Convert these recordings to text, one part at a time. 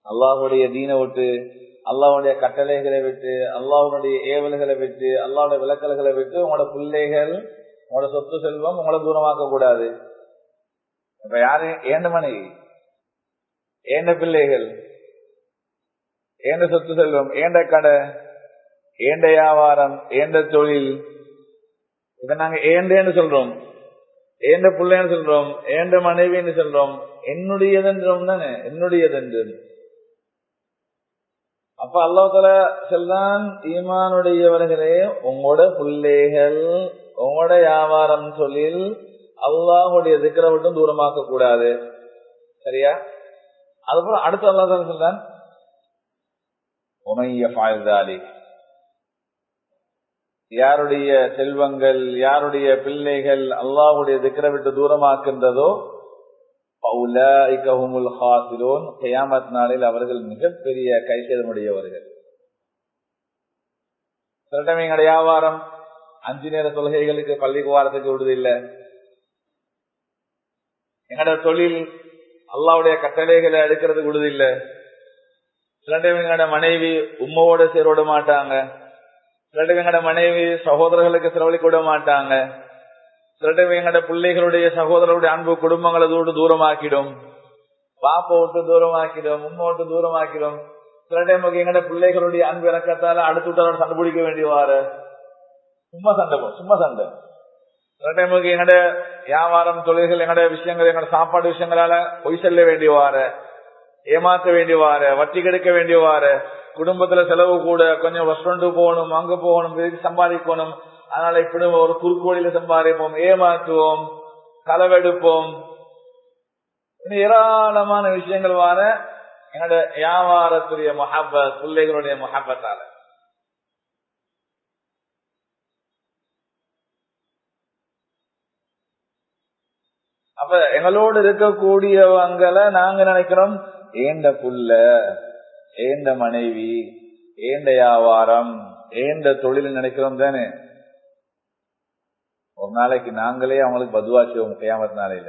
அல்லாஹுடைய தீனை விட்டு அல்லாவுடைய கட்டளைகளை விட்டு அல்லாவுடைய ஏவல்களை விட்டு அல்லாவுடைய விளக்கல்களை விட்டு உங்களோட பிள்ளைகள் உங்களோட சொத்து செல்வம் உங்களை தூரமாக்க கூடாது இப்ப யாரு ஏண்ட மனைவி ஏண்ட பிள்ளைகள் ஏண்ட சொத்து செல்வம் ஏண்ட கடை ஏண்ட வியாபாரம் ஏண்ட தொழில் இத நாங்க ஏண்டேன்னு சொல்றோம் ஏண்ட பிள்ளைன்னு சொல்றோம் ஏண்ட மனைவின்னு சொல்றோம் என்னுடையதென்றோம் தானே என்னுடையதென்று அப்ப அல்லாஹால செல்தான் ஈமானுடையவர்களே உங்களோட பிள்ளைகள் உங்களோட வியாபாரம் தொழில் அல்லாஹுடைய திக்கரை விட்டும் தூரமாக்க கூடாது சரியா அதுபோல அடுத்து அல்லா தான் சொல்றான் உமைய பாய்தாலி யாருடைய செல்வங்கள் யாருடைய பிள்ளைகள் அல்லாஹுடைய திக்கரை விட்டு தூரமாக்கின்றதோ கயாமத் நாளில் அவர்கள் மிகப்பெரிய கைசேதமுடையவர்கள் சில டைம் எங்கட வியாபாரம் அஞ்சு நேர தொழுகைகளுக்கு பள்ளிக்கு வாரத்துக்கு விடுதில்லை எங்கட தொழில் அல்லாவுடைய கட்டளைகளை எடுக்கிறதுக்கு விடுதில்லை சில டைம் எங்கட மனைவி உம்மவோட சேரோட மாட்டாங்க சில டைம் எங்கட மனைவி சகோதரர்களுக்கு செலவழிக்க விட மாட்டாங்க சில டைம் எங்கட பிள்ளைகளுடைய சகோதரருடைய அன்பு குடும்பங்களை விட்டு தூரமாக்கிடும் பாப்பை விட்டு தூரமாக்கிடும் உம்மை விட்டு தூரமாக்கிடும் சில டைம் எங்கட பிள்ளைகளுடைய அன்பு இறக்கத்தால அடுத்து விட்டு சண்டை பிடிக்க வேண்டியவாறு சும்மா சண்டை சும்மா சண்டை சில டைமுக்கு எங்கட வியாபாரம் தொழில்கள் எங்கட விஷயங்கள் எங்கட சாப்பாடு விஷயங்களால பொய் செல்ல வேண்டியவாறு ஏமாத்த வேண்டியவாறு வட்டி கெடுக்க வேண்டியவாறு குடும்பத்துல செலவு கூட கொஞ்சம் ரெஸ்டாரண்ட் போகணும் அங்க போகணும் இதுக்கு சம்பாதிக்கணும் அதனால இப்படி ஒரு குறுக்கு வழியில சம்பாதிப்போம் ஏமாற்றுவோம் களவெடுப்போம் ஏராளமான விஷயங்கள் வார என்னோட வியாபாரத்துடைய மொஹப்பத் பிள்ளைகளுடைய மொஹப்பத்தால அப்ப எங்களோடு இருக்கக்கூடியவங்களை நாங்க நினைக்கிறோம் ஏண்ட புள்ள ஏண்ட மனைவி ஏண்ட வியாபாரம் ஏண்ட தொழில் நினைக்கிறோம் தானே ஒரு நாளைக்கு நாங்களே அவங்களுக்கு பதுவா செய்வோம் கையாமத் நாளையில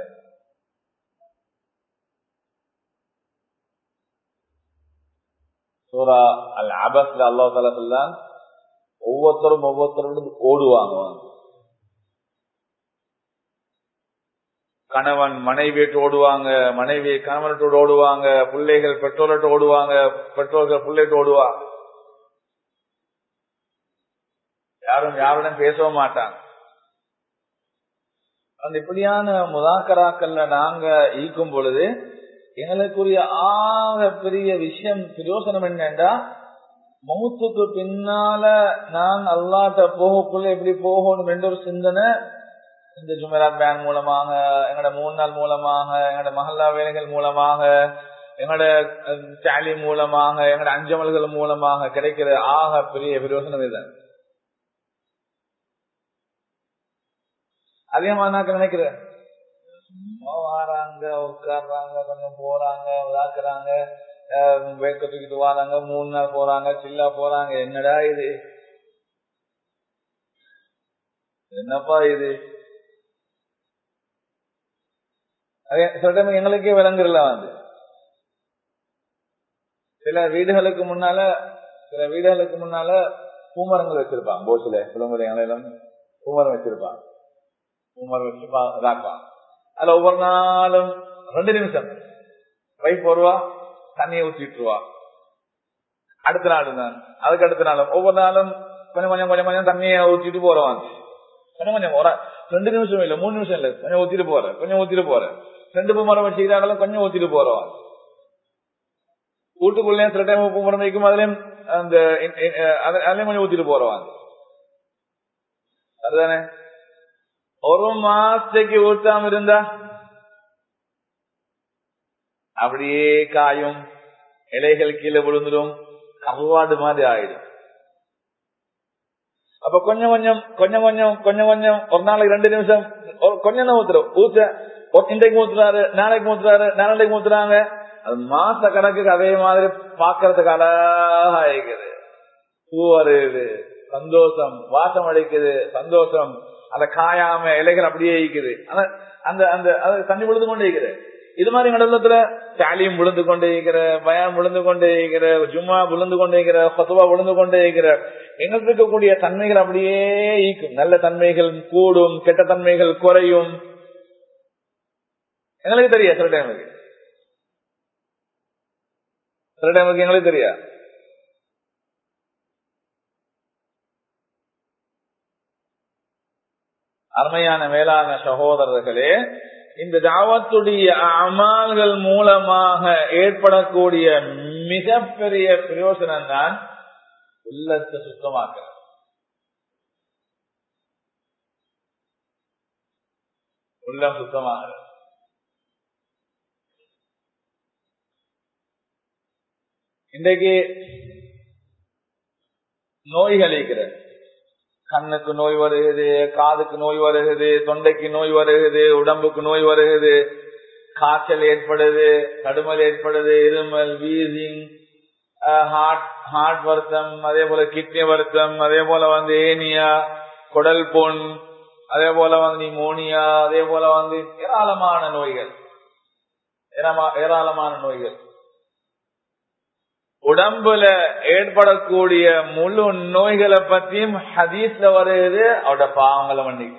சூரா அல் அபஸ்ல அல்லா தாலா சொல்லான் ஒவ்வொருத்தரும் ஒவ்வொருத்தரோட ஓடுவாங்க கணவன் மனைவிட்டு ஓடுவாங்க மனைவி கணவன்ட்டு ஓடுவாங்க பிள்ளைகள் பெற்றோர்கிட்ட ஓடுவாங்க பெற்றோர்கள் பிள்ளைட்டு ஓடுவாங்க யாரும் யாருடன் பேசவும் மாட்டாங்க அந்த இப்படியான முதாக்கராக்கள்ல நாங்க ஈக்கும் பொழுது எங்களுக்குரிய ஆக பெரிய விஷயம் பிரயோசனம் என்னண்டா மௌத்துக்கு பின்னால நான் அல்லாட்ட போகக்குள்ள எப்படி போகணும் என்ற ஒரு சிந்தனை இந்த ஜுமராத் பேன் மூலமாக எங்களோட மூணு நாள் மூலமாக எங்களோட மஹல்லா வேலைகள் மூலமாக எங்களோட சாலி மூலமாக எங்களோட அஞ்சமல்கள் மூலமாக கிடைக்கிற ஆக பெரிய பிரயோசனம் இதுதான் அதே மாதிரி நான் நினைக்கிறேன் சும்மா வராங்க உட்காடுறாங்க கொஞ்சம் போறாங்க உதாக்குறாங்க வேக்க தூக்கிட்டு வராங்க மூணு நாள் போறாங்க சில்லா போறாங்க என்னடா இது என்னப்பா இது சில டைம் எங்களுக்கே விளங்குறல வந்து சில வீடுகளுக்கு முன்னால சில வீடுகளுக்கு முன்னால பூமரங்கள் வச்சிருப்பாங்க போசில புலம்புறையெல்லாம் பூமரம் வச்சிருப்பாங்க பூமரம் வச்சு இதாக்குவாங்க அதுல ஒவ்வொரு நாளும் ரெண்டு நிமிஷம் பைப் வருவா தண்ணியை ஊற்றிட்டுருவா அடுத்த நாள் தான் அதுக்கு அடுத்த நாளும் ஒவ்வொரு நாளும் கொஞ்சம் கொஞ்சம் கொஞ்சம் கொஞ்சம் தண்ணியை ஊற்றிட்டு போறவாங்க கொஞ்சம் கொஞ்சம் ஒரு ரெண்டு நிமிஷம் இல்ல மூணு நிமிஷம் இல்ல கொஞ்சம் ஊத்திட்டு போற கொஞ்சம் ஊத்திட்டு போற ரெண்டு பூ மரம் வச்சுக்கிறாங்களும் கொஞ்சம் ஊத்திட்டு போறோம் வீட்டுக்குள்ளேயும் சில டைம் பூ மரம் வைக்கும் அதுலயும் அந்த அதுலயும் கொஞ்சம் ஊத்திட்டு போறோம் அதுதானே ஒரு மாசத்துக்கு ஊத்தாம இருந்தா அப்படியே காயும் இலைகள் கீழே விழுந்துடும் கருவாடு மாதிரி ஆயிடும் அப்ப கொஞ்சம் கொஞ்சம் கொஞ்சம் கொஞ்சம் கொஞ்சம் கொஞ்சம் ஒரு நாளைக்கு ரெண்டு நிமிஷம் கொஞ்சம் தான் ஊத்துறோம் ஊத்த இன்றைக்கு ஊத்துறாரு நாளைக்கு ஊத்துறாரு நாளைக்கு ஊத்துறாங்க அது மாச கணக்குக்கு அதே மாதிரி பாக்குறதுக்கு அழகா இருக்குது பூ வருது சந்தோஷம் வாசம் அடிக்குது சந்தோஷம் அந்த காயாம இலைகள் அப்படியே இருக்குது அந்த அந்த அந்த அது தண்ணி விழுந்து கொண்டே இருக்குது இது மாதிரி கடலத்துல தாலியும் விழுந்து கொண்டே இருக்கிற பயம் விழுந்து கொண்டே இருக்கிற ஜும்மா விழுந்து கொண்டே இருக்கிற பத்துவா விழுந்து கொண்டே இருக்கிற எங்களுக்கு இருக்கக்கூடிய தன்மைகள் அப்படியே ஈக்கும் நல்ல தன்மைகள் கூடும் கெட்ட தன்மைகள் குறையும் எங்களுக்கு தெரியாது சில டைமுக்கு சில டைமுக்கு எங்களுக்கு தெரியாது அருமையான மேலான சகோதரர்களே இந்த தாவத்துடைய அமால்கள் மூலமாக ஏற்படக்கூடிய மிகப்பெரிய பிரயோசனம் தான் உள்ளத்தை சுத்தமாக்க உள்ளம் சுத்தமாக இன்றைக்கு நோய்கள் இருக்கிறது கண்ணுக்கு நோய் வருகிறது காதுக்கு நோய் வருகிறது தொண்டைக்கு நோய் வருகிறது உடம்புக்கு நோய் வருகிறது காய்ச்சல் ஏற்படுது கடுமல் ஏற்படுது இருமல் வீசிங் ஹார்ட் ஹார்ட் வருத்தம் அதே போல கிட்னி வருத்தம் அதே போல வந்து ஏனியா குடல் பொன் அதே போல வந்து நிமோனியா அதே போல வந்து ஏராளமான நோய்கள் ஏராளமான நோய்கள் உடம்புல ஏற்படக்கூடிய முழு நோய்களை பத்தியும் ஹதீஸ்ல வருகிறது அவருடைய பாவங்களை மன்னிக்கும்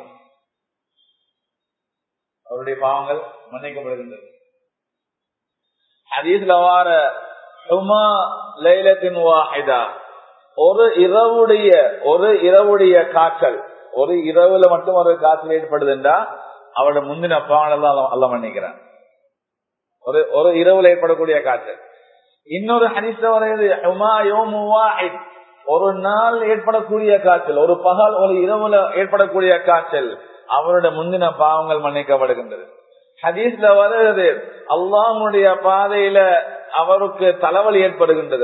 அவருடைய பாவங்கள் மன்னிக்கப்படுகின்றது ஹதீஸ்ல வார சுமா லைலத்தின் வாஹிதா ஒரு இரவுடைய ஒரு இரவுடைய காய்ச்சல் ஒரு இரவுல மட்டும் ஒரு காய்ச்சல் ஏற்படுதுண்டா அவரோட முந்தின பாவங்கள் எல்லாம் அல்ல மன்னிக்கிறான் ஒரு ஒரு இரவுல ஏற்படக்கூடிய காய்ச்சல் இன்னொரு ஹனிச வரையது ஒரு நாள் ஏற்படக்கூடிய காய்ச்சல் ஒரு பகல் ஒரு இரவுல ஏற்படக்கூடிய காய்ச்சல் அவருடைய முந்தின பாவங்கள் மன்னிக்கப்படுகின்றது ஹதீஸ்ல வருகிறது அல்லாஹனுடைய பாதையில அவருக்கு தலைவலி ஏற்படுகின்றது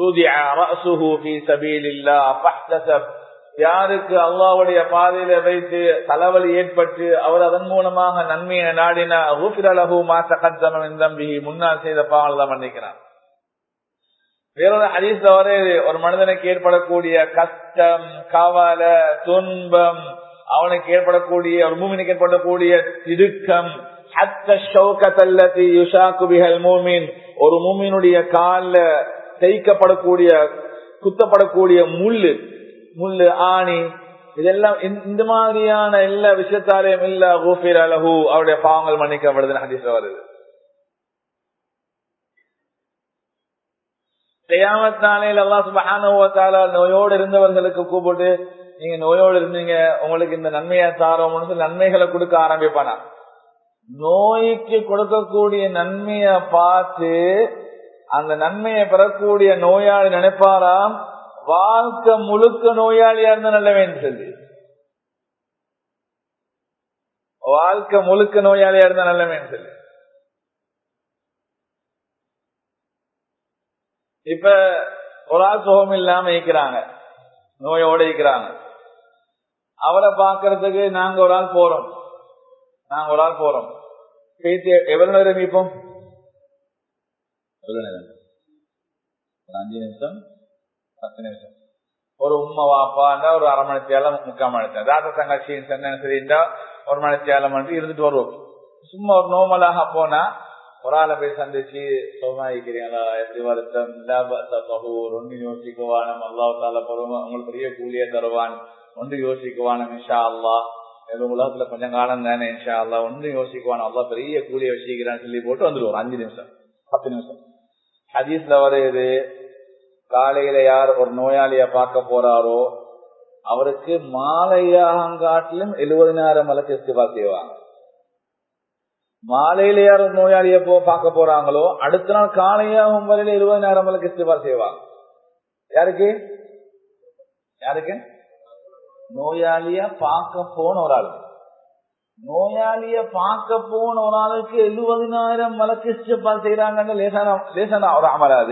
யாருக்கு அல்லாவுடைய பாதையில வைத்து தலைவலி ஏற்பட்டு அவர் அதன் மூலமாக நன்மையை நாடினா தம்பி முன்னால் செய்த பாவங்கள் தான் மன்னிக்கிறான் வேறொரு ஹதீஸ்ல வர ஒரு மனிதனுக்கு ஏற்படக்கூடிய கஷ்டம் கவலை துன்பம் அவனுக்கு ஏற்படக்கூடிய ஒரு மூமினுக்கு ஏற்படக்கூடிய திடுக்கம் ஒரு மூமினுடைய கால தேய்க்கப்படக்கூடிய குத்தப்படக்கூடிய முள்ளு முள்ளு ஆணி இதெல்லாம் இந்த மாதிரியான எல்லா விஷயத்தாலையும் இல்ல கோபீர் அலகு அவருடைய பாவங்கள் மன்னிக்கப்படுதுன்னு ஹதீஸ்ல வருது செய்யாமத் நாளையில் அல்லா சுபஹான நோயோடு இருந்தவர்களுக்கு கூப்பிட்டு நீங்க நோயோடு இருந்தீங்க உங்களுக்கு இந்த நன்மையை தாரோம்னு சொல்லி நன்மைகளை கொடுக்க ஆரம்பிப்பானா நோய்க்கு கொடுக்கக்கூடிய நன்மைய பார்த்து அந்த நன்மையை பெறக்கூடிய நோயாளி நினைப்பாராம் வாழ்க்கை முழுக்க நோயாளியா இருந்தா நல்லவேன்னு சொல்லி வாழ்க்கை முழுக்க நோயாளியா இருந்தா நல்லவேன்னு சொல்லி இப்ப ஒரு ஆள் சுகம் இல்லாம இருக்கிறாங்க நோயோட இருக்கிறாங்க அவரை பாக்குறதுக்கு நாங்க ஒரு ஆள் போறோம் நாங்க ஒரு ஆள் போறோம் பேசி எவ்வளவு நேரம் இப்போம் எவ்வளவு நேரம் ஒரு அஞ்சு நிமிஷம் பத்து நிமிஷம் ஒரு உண்மை வாப்பாண்டா ஒரு அரை மணி தேலம் முக்கால் மணி தேலம் ராத்த தங்கச்சி சரிண்டா ஒரு மணி தேலம் இருந்துட்டு வருவோம் சும்மா ஒரு நோமலாக போனா ஒரு ஆளை போய் சந்திச்சு சுகமாயிக்கிறீங்களா எப்படி வருத்தம் ஒன்று யோசிக்குவானம் அல்லாஹால பருவம் உங்களுக்கு பெரிய கூலிய தருவான் ஒன்று யோசிக்குவானம் இன்ஷா அல்லா உலகத்துல கொஞ்சம் காலம் தானே இன்ஷா அல்லா ஒன்று யோசிக்குவான் அல்லா பெரிய கூலிய வச்சிக்கிறான்னு சொல்லி போட்டு வந்துடுவோம் அஞ்சு நிமிஷம் பத்து நிமிஷம் ஹதீஸ்ல வருது காலையில யார் ஒரு நோயாளிய பார்க்க போறாரோ அவருக்கு மாலையாங்காட்டிலும் எழுபதினாயிரம் மலக்கு இஸ்திபா செய்வாங்க மாலையில யார் நோயாளிய போ பார்க்க போறாங்களோ அடுத்த நாள் காலையாகும் வரையில இருபதாயிரம் மலக்கு இஸ்திபா செய்வாங்க யாருக்கு யாருக்கு நோயாளிய பார்க்க போன ஒரு ஆள் நோயாளிய பார்க்க போன ஒரு ஆளுக்கு எழுபதினாயிரம் மலக்கு இஸ்திபா செய்யறாங்கன்னு லேசான லேசான ஒரு அமராது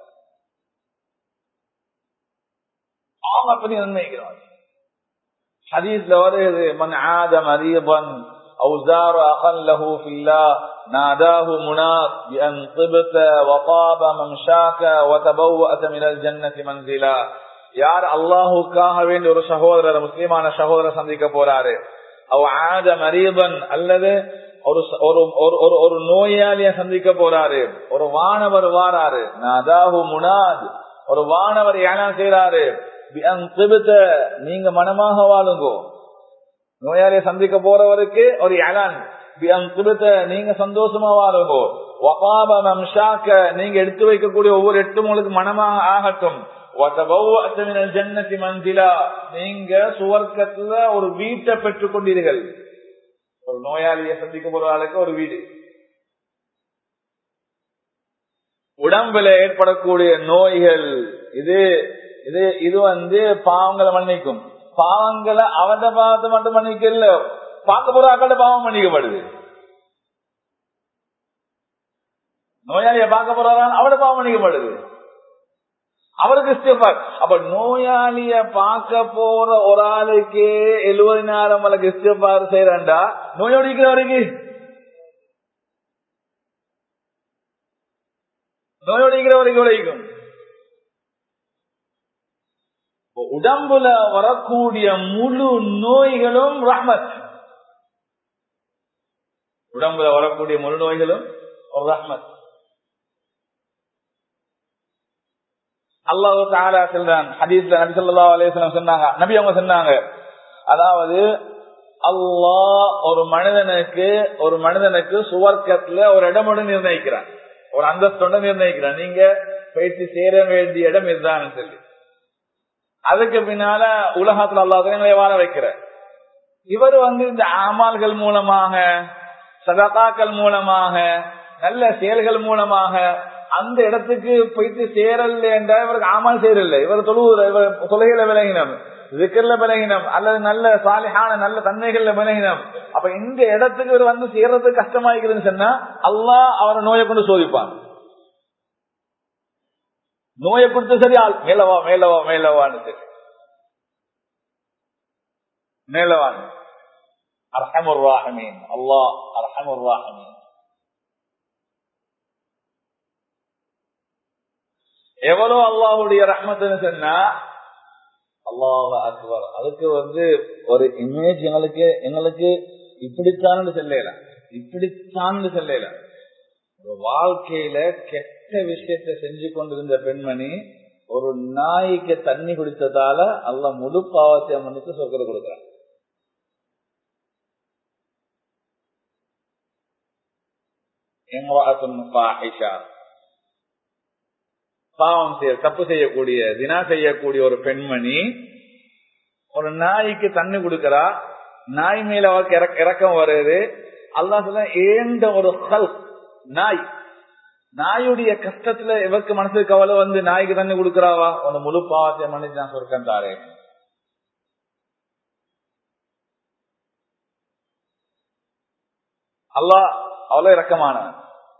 அவங்க அப்படி நன்மைக்கிறாங்க ஹதீஸ்ல வருது மன் ஆத மரீபன் أو زار أخا له في الله ناداه مناد بأن طبت وطاب ممشاك وتبوأت من الجنة منزلا யார் அல்லாஹுக்காக வேண்டி ஒரு சகோதரர் முஸ்லிமான சகோதரர் சந்திக்க போறாரு அவ் ஆத மரீபன் அல்லது ஒரு ஒரு ஒரு ஒரு நோயாளிய சந்திக்க போறாரு ஒரு வானவர் வாராரு நாதாஹு முனாத் ஒரு வானவர் ஏனம் செய்யறாரு நீங்க மனமாக வாழுங்கோ நோயாளியை சந்திக்க போறவருக்கு ஒரு ஏலான் நீங்க சந்தோஷமா வாழுங்கோ நீங்க எடுத்து வைக்கக்கூடிய ஒவ்வொரு எட்டும் உங்களுக்கு மனமாக ஆகட்டும் ஜன்னதி மந்திலா நீங்க சுவர்க்கத்துல ஒரு வீட்டை பெற்றுக் கொண்டீர்கள் ஒரு நோயாளியை சந்திக்க போற ஆளுக்கு ஒரு வீடு உடம்புல ஏற்படக்கூடிய நோய்கள் இது இது இது வந்து பாவங்களை மன்னிக்கும் பாவங்களை அவத பாவத்தை மட்டும் மன்னிக்கல பார்க்க போற ஆக்கள பாவம் மன்னிக்கப்படுது நோயாளிய பார்க்க போறாரான் அவட பாவம் மன்னிக்கப்படுது அவருக்கு இஸ்திஃபார் அப்ப நோயாளிய பார்க்க போற ஒரு ஆளுக்கு எழுபதினாயிரம் மலைக்கு இஸ்திஃபார் செய்யறா நோயோடு இருக்கிறவருக்கு நோயோடு இருக்கிறவருக்கு உழைக்கும் உடம்புல வரக்கூடிய முழு நோய்களும் ரஹ்மத் உடம்புல வரக்கூடிய முழு நோய்களும் ஒரு ரஹ்மத் அல்லாஹு தாரா சொல்றான் ஹதீஸ்ல நபி சொல்லா அலேஸ்லாம் சொன்னாங்க நபி அவங்க சொன்னாங்க அதாவது அல்லாஹ் ஒரு மனிதனுக்கு ஒரு மனிதனுக்கு சுவர்க்கத்துல ஒரு இடமோடு நிர்ணயிக்கிறான் ஒரு அந்தஸ்தோட நிர்ணயிக்கிறான் நீங்க போயிட்டு சேர வேண்டிய இடம் இதுதான் சொல்லி அதுக்கு பின்னால உலகத்துல அல்லாத வாழ வைக்கிற இவர் வந்து இந்த அமால்கள் மூலமாக சதகாக்கள் மூலமாக நல்ல செயல்கள் மூலமாக அந்த இடத்துக்கு போயிட்டு சேரல என்ற இவருக்கு ஆமால் சேரல இவர் தொழுவுற இவர் தொலைகளை விலகினம் விக்கர்ல விலகினம் அல்லது நல்ல சாலிஹான நல்ல தன்மைகள்ல விலகினம் அப்ப இந்த இடத்துக்கு இவர் வந்து சேர்றதுக்கு கஷ்டமாயிருக்குதுன்னு சொன்னா அல்லாஹ் அவரை நோயை கொண்டு சோதிப்பான் நோயை கொடுத்து சரி ஆள் மேலவா மேலவா மேலவான்னு சரி மேலவான் அர்ஹமுர் ராஹமீன் அல்லாஹ் அர்ஹமுர் ராஹமீன் எவ்வளவு அல்லாஹுடைய ரஹ்மத்துன்னு சொன்னா அல்லாஹ் அக்பர் அதுக்கு வந்து ஒரு இமேஜ் எங்களுக்கு எங்களுக்கு இப்படித்தான் செல்லல இப்படித்தான் செல்லல ஒரு வாழ்க்கையில கெட்ட விஷயத்தை செஞ்சு கொண்டிருந்த பெண்மணி ஒரு நாய்க்கு தண்ணி குடித்ததால அல்ல முழு பாவத்தை மன்னித்து சொர்க்கரை கொடுக்கிறான் பாவம் செய்ய தப்பு செய்யக்கூடிய தினா செய்யக்கூடிய ஒரு பெண்மணி ஒரு நாய்க்கு தண்ணி கொடுக்கறா நாய் மேல அவருக்கு இறக்கம் வருது அல்லா சொல்ல ஏண்ட ஒரு ஹல் நாய் நாயுடைய கஷ்டத்துல இவருக்கு மனசுக்கு கவலை வந்து நாய்க்கு தண்ணி கொடுக்கறாவா ஒரு முழு பாவத்தை மன்னிச்சு நான் சொர்க்கம் தாரேன் அல்லாஹ் அவ்வளவு இறக்கமானவன்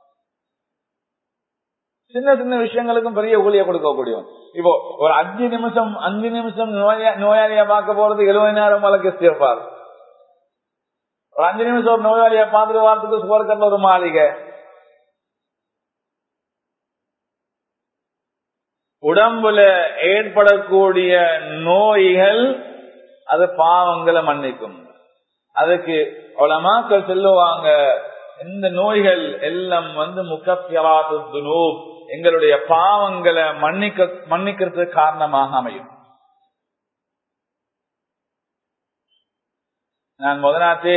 சின்ன சின்ன விஷயங்களுக்கும் பெரிய ஊழிய கொடுக்கக்கூடிய இப்போ ஒரு அஞ்சு நிமிஷம் அஞ்சு நிமிஷம் நோயாளிய பார்க்க போறது எழுபதாயிரம் வழக்கு சேர்ப்பார் ஒரு அஞ்சு நிமிஷம் ஒரு நோயாளிய பார்த்துட்டு வாரத்துக்கு சுவர்க்கத்துல ஒரு மாளிகை உடம்புல ஏற்படக்கூடிய நோய்கள் அது பாவங்களை மன்னிக்கும் அதுக்கு உலமாக்கள் சொல்லுவாங்க இந்த நோய்கள் எல்லாம் வந்து முகப்பியலாத்து எங்களுடைய பாவங்களை மன்னிக்க மன்னிக்கிறதுக்கு காரணமாக அமையும் நான் முதலாத்து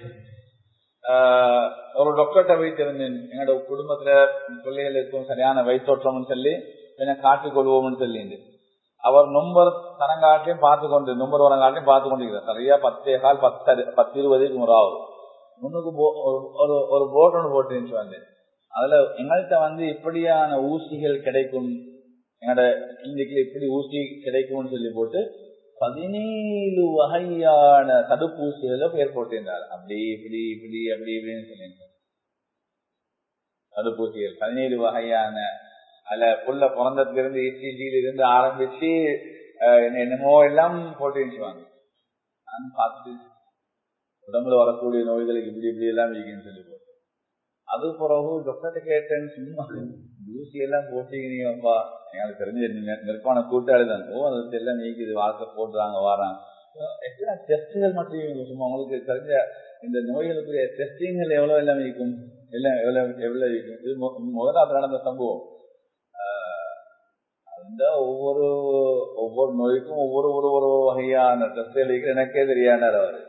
ஒரு டாக்டர்கிட்ட வைத்திருந்தேன் எங்களோட குடும்பத்துல பிள்ளைகளுக்கும் சரியான வயிற்றோற்றம்னு சொல்லி என்ன காட்டிக் கொள்வோம்னு சொல்லிண்டு அவர் நொம்பர் தரங்காட்டையும் பார்த்து கொண்டு நொம்பர் வரங்காட்டையும் பார்த்து கொண்டிருக்கிறார் சரியா பத்தே கால் பத்து பத்து இருபதுக்கு முறாவது முன்னுக்கு ஒரு ஒரு போட் ஒன்று போட்டு வந்து அதுல எங்கள்கிட்ட வந்து இப்படியான ஊசிகள் கிடைக்கும் எங்களோட கிளினிக்ல இப்படி ஊசி கிடைக்கும்னு சொல்லி போட்டு பதினேழு வகையான தடுப்பூசிகளை பேர் போட்டிருந்தார் அப்படி இப்படி இப்படி அப்படி இப்படின்னு சொல்லியிருந்தார் தடுப்பூசிகள் பதினேழு வகையான அதுல புள்ள பிறந்ததுல இருந்து இசிஜியில இருந்து ஆரம்பிச்சு என்னமோ எல்லாம் போட்டுருந்துச்சுவாங்க நான் பார்த்து உடம்புல வரக்கூடிய நோய்களுக்கு இப்படி இப்படி எல்லாம் இருக்குன்னு சொல்லி போட்டு அது பிறகு டாக்டர்கிட்ட கேட்டேன்னு சும்மா ஊசி எல்லாம் போட்டீங்கப்பா எங்களுக்கு தெரிஞ்ச நெருப்பான கூட்டாளி தான் ஓ அது எல்லாம் நீக்குது வாழ்க்கை போட்டுறாங்க வராங்க எத்தனை டெஸ்டுகள் மட்டும் சும்மா உங்களுக்கு தெரிஞ்ச இந்த நோய்களுக்குரிய டெஸ்டிங்கள் எவ்வளவு எல்லாம் இருக்கும் எல்லாம் எவ்வளவு எவ்வளவு இருக்கும் இது மு- முதலாவது நடந்த சம்பவம் ஆஹ், அந்த ஒவ்வொரு ஒவ்வொரு நோய்க்கும் ஒவ்வொரு ஒரு ஒரு வகையான டெஸ்ட் இருக்கு எனக்கே தெரியாண்டார் அவரு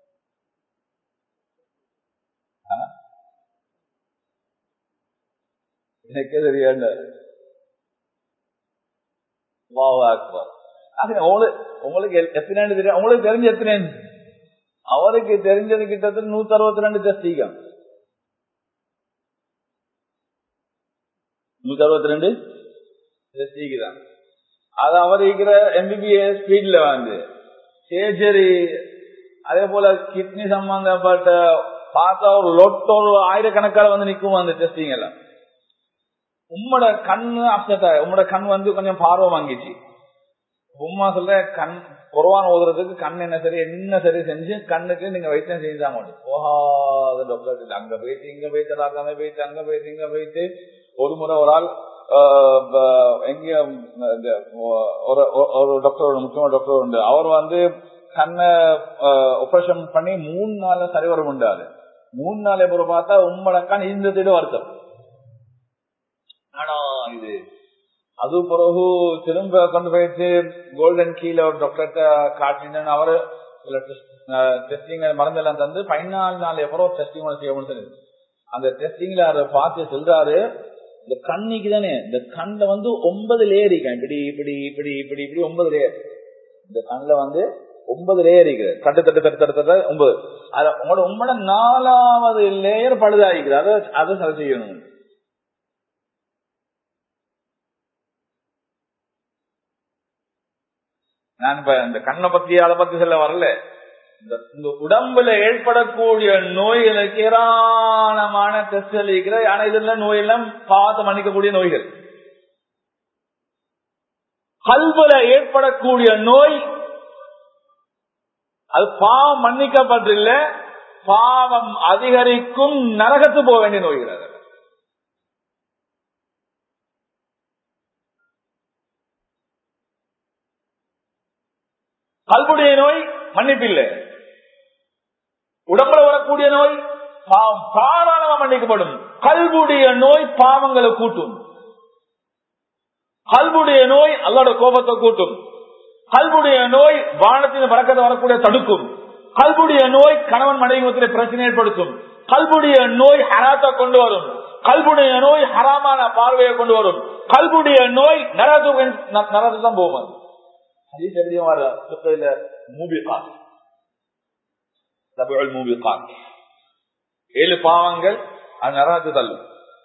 ஆ? எனக்கே தெரியாண்டாரு அல்லாஹ் அக்பர் அது உங்களுக்கு உங்களுக்கு எ- எத்தனை தெரியும் உங்களுக்கு தெரிஞ்ச எத்தனை அவருக்கு தெரிஞ்சது கிட்டத்தட்ட நூத்தி அறுபத்தி ரெண்டு டெஸ்டிகம் நூத்தி அறுபத்தி ரெண்டு டெஸ்டிக்கு தான் அது அவர் இருக்கிற எம்பிபிஎஸ் ஸ்பீட்ல வந்து சர்ஜரி அதே போல கிட்னி சம்பந்தப்பட்ட பார்த்தா ஒரு லொட் ஒரு ஆயிரக்கணக்கால வந்து நிக்கும் அந்த டெஸ்டிங் எல்லாம் உம்மோட கண்ணு அப்செட் ஆகும் உம்மோட கண் வந்து கொஞ்சம் பார்வை வாங்கிச்சு உம்மா சொல்ற கண் குறவான் ஓதுறதுக்கு கண் என்ன சரி என்ன சரி செஞ்சு கண்ணுக்கு நீங்க வைத்தியம் செஞ்சுதான் மாட்டோம் போகாத டாக்டர் அங்க போயிட்டு இங்க போயிட்டு அங்க போயிட்டு அங்க போயிட்டு இங்க போயிட்டு ஒரு முறை ஒரு ஆள் ஆஹ், ப- எங்க இந்த ஒரு ஒரு- ஒரு டாக்டர் ஒரு முக்கியமான டாக்டர் உண்டு அவர் வந்து கண்ணை ஆபரேஷன் பண்ணி மூணு நாள்ல சரி வர முடியாது மூணு நாள் எப்போ பார்த்தா உம்மோட கண் இந்த திடு வருத்தம் ஆனா இது அது பிறகு திரும்ப கொண்டு போயிட்டு கோல்டன் கீழ ஒரு டாக்டர்கிட்ட காட்டினேன் அவரு சில டெஸ்டிங் மருந்தெல்லாம் தந்து பதினாலு நாள் எவ்வளோ டெஸ்டிங் செய்யணும்னு சொல்லி அந்த டெஸ்டிங்ல அதை பார்த்து சொல்றாரு இந்த கண்ணிக்கு தானே இந்த கண்ல வந்து ஒன்பது லேயர் இருக்கேன் இப்படி இப்படி இப்படி இப்படி இப்படி ஒன்பது லேயர் இந்த கண்ணுல வந்து ஒன்பது லேயர் இருக்குது தட்டு தட்டு தட்டு தட்டு தட்டு ஒன்பது அதுல உங்களோட உங்களோட நாலாவது லேயர் பழுதாயிக்குது அதை அதை சரி செய்யணும் நான் இப்ப இந்த கண்ணை பத்தி அதை பத்தி சொல்ல வரல இந்த இந்த உடம்புல ஏற்படக்கூடிய நோய்களுக்கு ஏராளமான டெஸ்ட்கள் இருக்கிற ஆனா இதெல்லாம் நோயெல்லாம் பார்த்து மன்னிக்கக்கூடிய நோய்கள் கல்புல ஏற்படக்கூடிய நோய் அது பாவம் மன்னிக்கப்பட்டில்ல பாவம் அதிகரிக்கும் நரகத்து போக வேண்டிய நோய்கள் அது. கல்புடைய நோய் மன்னிப்பில்லை உடம்புல வரக்கூடிய நோய் பாவம் தாராளமா மன்னிக்கப்படும் கல்புடைய நோய் பாவங்களை கூட்டும் கல்புடைய நோய் அல்லாட கோபத்தை கூட்டும் கல்புடைய நோய் வானத்தின் வழக்கத்தை வரக்கூடிய தடுக்கும் கல்புடைய நோய் கணவன் மனைவி மத்தியிலே பிரச்சனை ஏற்படுத்தும் கல்புடைய நோய் ஹராத்தை கொண்டு வரும் கல்புடைய நோய் ஹராமான பார்வையை கொண்டு வரும் கல்புடைய நோய் நரகத்துக்கு நரகத்துக்கு தான் போகும் அது. ஹதீஸ் எப்படியும் வர சுத்தையில மூபிகாத் சபுல் மூபிகாத் ஏழு பாவங்கள் அது நரகத்து தள்ளும்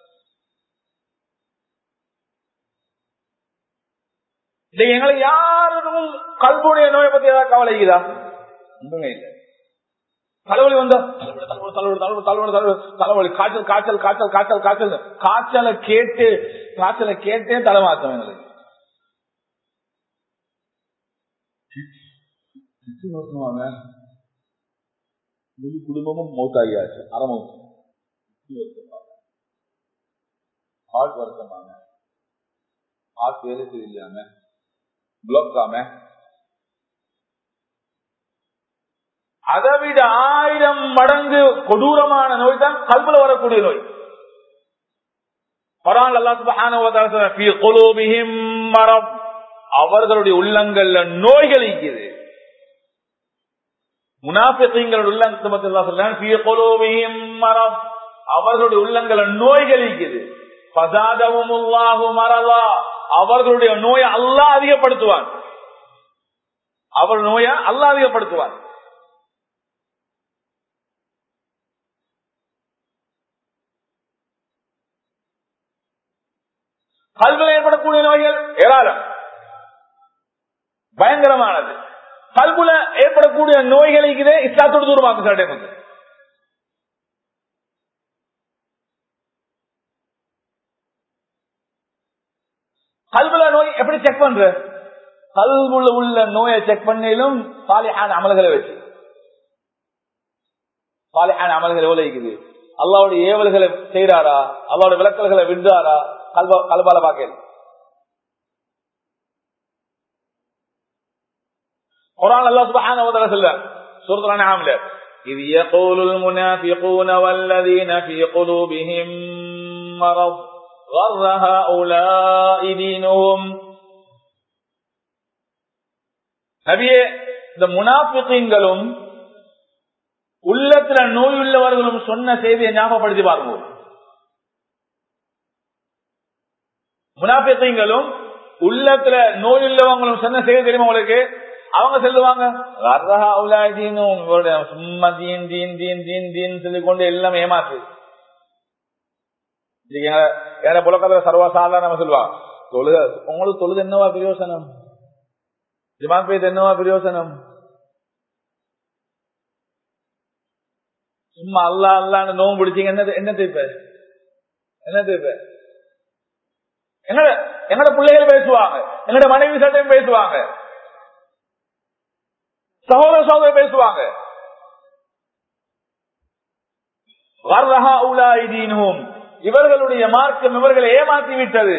இது எங்களுக்கு யாருக்கும் கல்புடைய நோயை பத்தி ஏதாவது கவலை இருக்குதா ஒன்றுமே இல்லை தலைவலி வந்தா தலைவலி தலைவலி தலைவலி தலைவலி தலைவலி தலைவலி காய்ச்சல் காய்ச்சல் காய்ச்சல் காய்ச்சல் காய்ச்சல் காய்ச்சலை கேட்டு காய்ச்சலை கேட்டே தலைமாத்தம் எங்களுக்கு சித்து நோக்குவாங்க முழு குடும்பமும் மௌத்தாகியாச்சு அறமௌத்து ஹார்ட் வருத்தமாங்க ஹார்ட் வேலை செய்யலையாம பிளாக் ஆம அதை விட ஆயிரம் மடங்கு கொடூரமான நோய் தான் கல்புல வரக்கூடிய நோய் குரான் அல்லாஹ் சுப்ஹானஹு வ தஆலா சொல்றார், "ஃபீ குலூபிஹிம் மரத்." அவர்களுடைய உள்ளங்கள்ல நோய்கள் இருக்குது முனாஃபிகீன்களுடைய உள்ளங்கத்தை பத்தி அல்லாஹ் சொல்றான், "ஃபீ குலூபிஹிம் மரத்." அவர்களுடைய உள்ளங்கள்ல நோய்கள் இருக்குது ஃபஸாதஹுமுல்லாஹு மரதா. அவர்களுடைய நோயை அல்லாஹ் அதிகப்படுத்துவான் அவர் நோயை அல்லாஹ் அதிகப்படுத்துவான் கல்வியில் ஏற்படக்கூடிய நோய்கள் ஏராளம் பயங்கரமானது கல்புல ஏற்படக்கூடிய நோய்களுக்கு இஸ்லாத்தோடு தூரமாக்கு சில டைம் வந்து கல்புல நோய் எப்படி செக் பண்ற கல்புல உள்ள நோயை செக் பண்ணிலும் சாலிஹான அமல்களை வச்சு சாலிஹான அமல்கள் எவ்வளவு இருக்குது அல்லாவுடைய ஏவல்களை செய்யறாரா அல்லாவுடைய விளக்கல்களை விடுறாரா கல்ப கல்பால பாக்கல குரான் அல்லாஹ் சுப்ஹானஹு வ தஆலா சொல்றார் சூரத்துல் அன்ஆம்ல إذ يقول المنافقون والذين في قلوبهم مرض غر هؤلاء دينهم நபியே இந்த முனாபிக்கங்களும் உள்ளத்துல நோயுள்ளவர்களும் சொன்ன செய்தியை ஞாபகப்படுத்தி பாருங்க முனாபிக்கங்களும் உள்ளத்துல நோயுள்ளவங்களும் சொன்ன செய்தி தெரியுமா உங்களுக்கு அவங்க சொல்லுவாங்க இவருடைய சும்மா தீன் தீன் தீன் தீன் தீன் சொல்லிக் கொண்டு எல்லாம் ஏமாத்து வேற புலக்கத்துல சர்வசாதாரண சொல்லுவாங்க தொழுக உங்களுக்கு தொழுது என்னவா பிரயோசனம் ஜிமாத் பேத் என்னவா பிரயோசனம் சும்மா அல்லா அல்லான்னு நோம்பு பிடிச்சீங்க என்ன என்ன தேய்ப்ப என்ன தேய்ப்ப என்னோட என்னோட பிள்ளைகள் பேசுவாங்க என்னோட மனைவி சட்டையும் பேசுவாங்க சகோதர சகோதரர் பேசுவாங்க இவர்களுடைய மார்க்கம் இவர்களை ஏமாற்றி விட்டது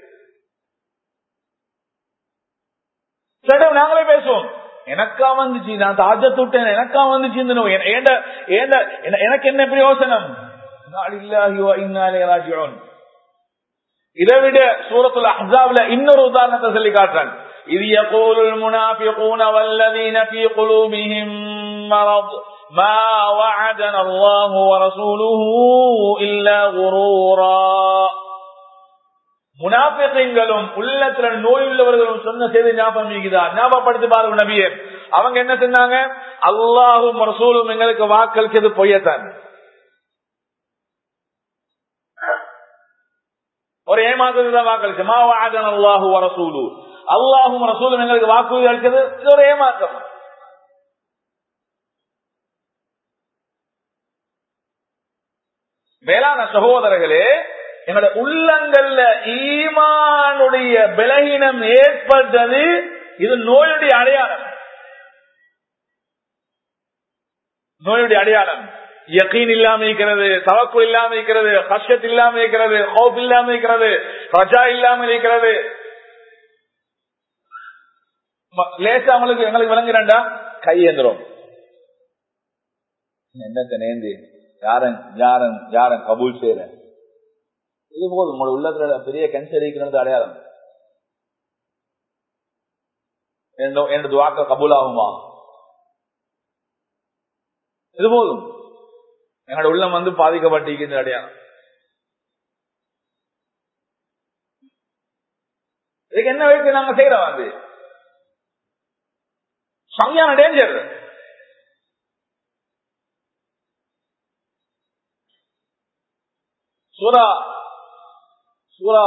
சடம் நாங்களே பேசுவோம் எனக்கா வந்துச்சு நான் தாஜத்து விட்டேன் எனக்கா வந்துச்சு இந்த நோய் எனக்கு என்ன பிரயோசனம் இதை விட சூரத்துல அஹாப்ல இன்னொரு உதாரணத்தை சொல்லி காட்டுறேன் إذ يقول المنافقون والذين في قلوبهم مرض ما وعدنا الله ورسوله إلا غرورا முனாபிகளும் உள்ளத்துல நோயுள்ளவர்களும் சொன்ன செய்தி ஞாபகம் இருக்குதா ஞாபகப்படுத்தி பாருங்க நபியே அவங்க என்ன சொன்னாங்க அல்லாஹும் ரசூலும் எங்களுக்கு வாக்களிச்சது பொய்யத்தான் ஒரு ஏமாத்தது தான் வாக்களிச்சு மாவாதன் அல்லாஹு ரசூலு அல்லாஹும் ரசூலும் எங்களுக்கு வாக்குறுதி அளிச்சது இது ஒரு ஏமாற்றம் மேலான சகோதரர்களே எங்களோட உள்ளங்கள்ல ஈமானுடைய பலகீனம் ஏற்பட்டது இது நோயுடைய அடையாளம் நோயுடைய அடையாளம் யக்கீன் இல்லாம இருக்கிறது தவக்குள் இல்லாம இருக்கிறது கஷ்டத் இல்லாம இருக்கிறது ஹோப் இல்லாம இருக்கிறது ரஜா இல்லாம இருக்கிறது லேசா அவங்களுக்கு எங்களுக்கு விளங்குறா கை ஏந்திரம் என்னத்த நேந்தி யாரன் யாரன் யாரன் கபூல் செய்யற இது போதும் உங்களோட உள்ளத்துல பெரிய கேன்சர் இருக்கிறது அடையாளம் எனது வாக்க கபூல் ஆகுமா இது போதும் எங்களோட உள்ளம் வந்து பாதிக்கப்பட்டிருக்கின்ற அடையாளம் இதுக்கு என்ன வயசு நாங்க செய்யறோம் அது சரியான டேஞ்சர் சூரா சூரா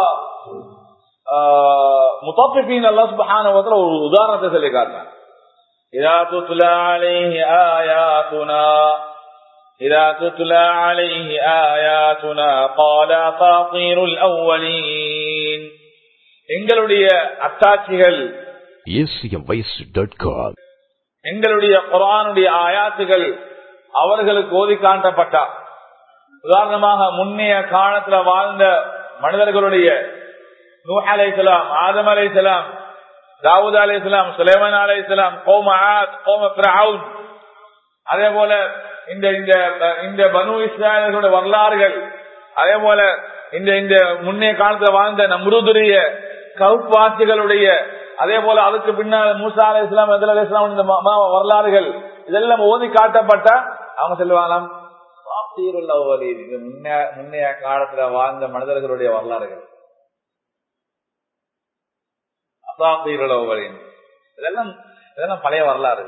முத்தாப்பின் அல்லா சுபஹான ஒரு உதாரணத்தை சொல்லி காட்டினான் إذا تتلى عليه آياتنا إذا تتلى عليه آياتنا قال أساطير الأولين எங்களுடைய அத்தாட்சிகள் எங்களுடைய குரானுடைய ஆயாத்துகள் அவர்களுக்கு ஓதி காட்டப்பட்டா உதாரணமாக முன்னைய காலத்துல வாழ்ந்த மனிதர்களுடைய நூஹ் அலை இஸ்லாம் ஆதம் அலை இஸ்லாம் தாவூத் அலை இஸ்லாம் சுலைமான் அலை இஸ்லாம் கோம ஆத் கோம பிரவுன் அதே போல இந்த இந்த இந்த பனு இஸ்ராயலர்களுடைய வரலாறுகள் அதே போல இந்த இந்த முன்னைய காலத்துல வாழ்ந்த நம்ருதுடைய கவுப்பாசிகளுடைய அதே போல அதுக்கு பின்னால் மூசா அலை இஸ்லாம் அலி இஸ்லாம் இந்த வரலாறுகள் இதெல்லாம் ஓதி காட்டப்பட்ட அவங்க சொல்லுவாங்களாம் முன்னைய காலத்துல வாழ்ந்த மனிதர்களுடைய வரலாறுகள் அசாத்தீருளவரின் இதெல்லாம் இதெல்லாம் பழைய வரலாறு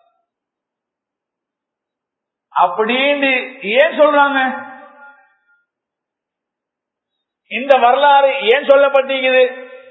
அப்படின்னு ஏன் சொல்றாங்க இந்த வரலாறு ஏன் சொல்லப்பட்டிருக்குது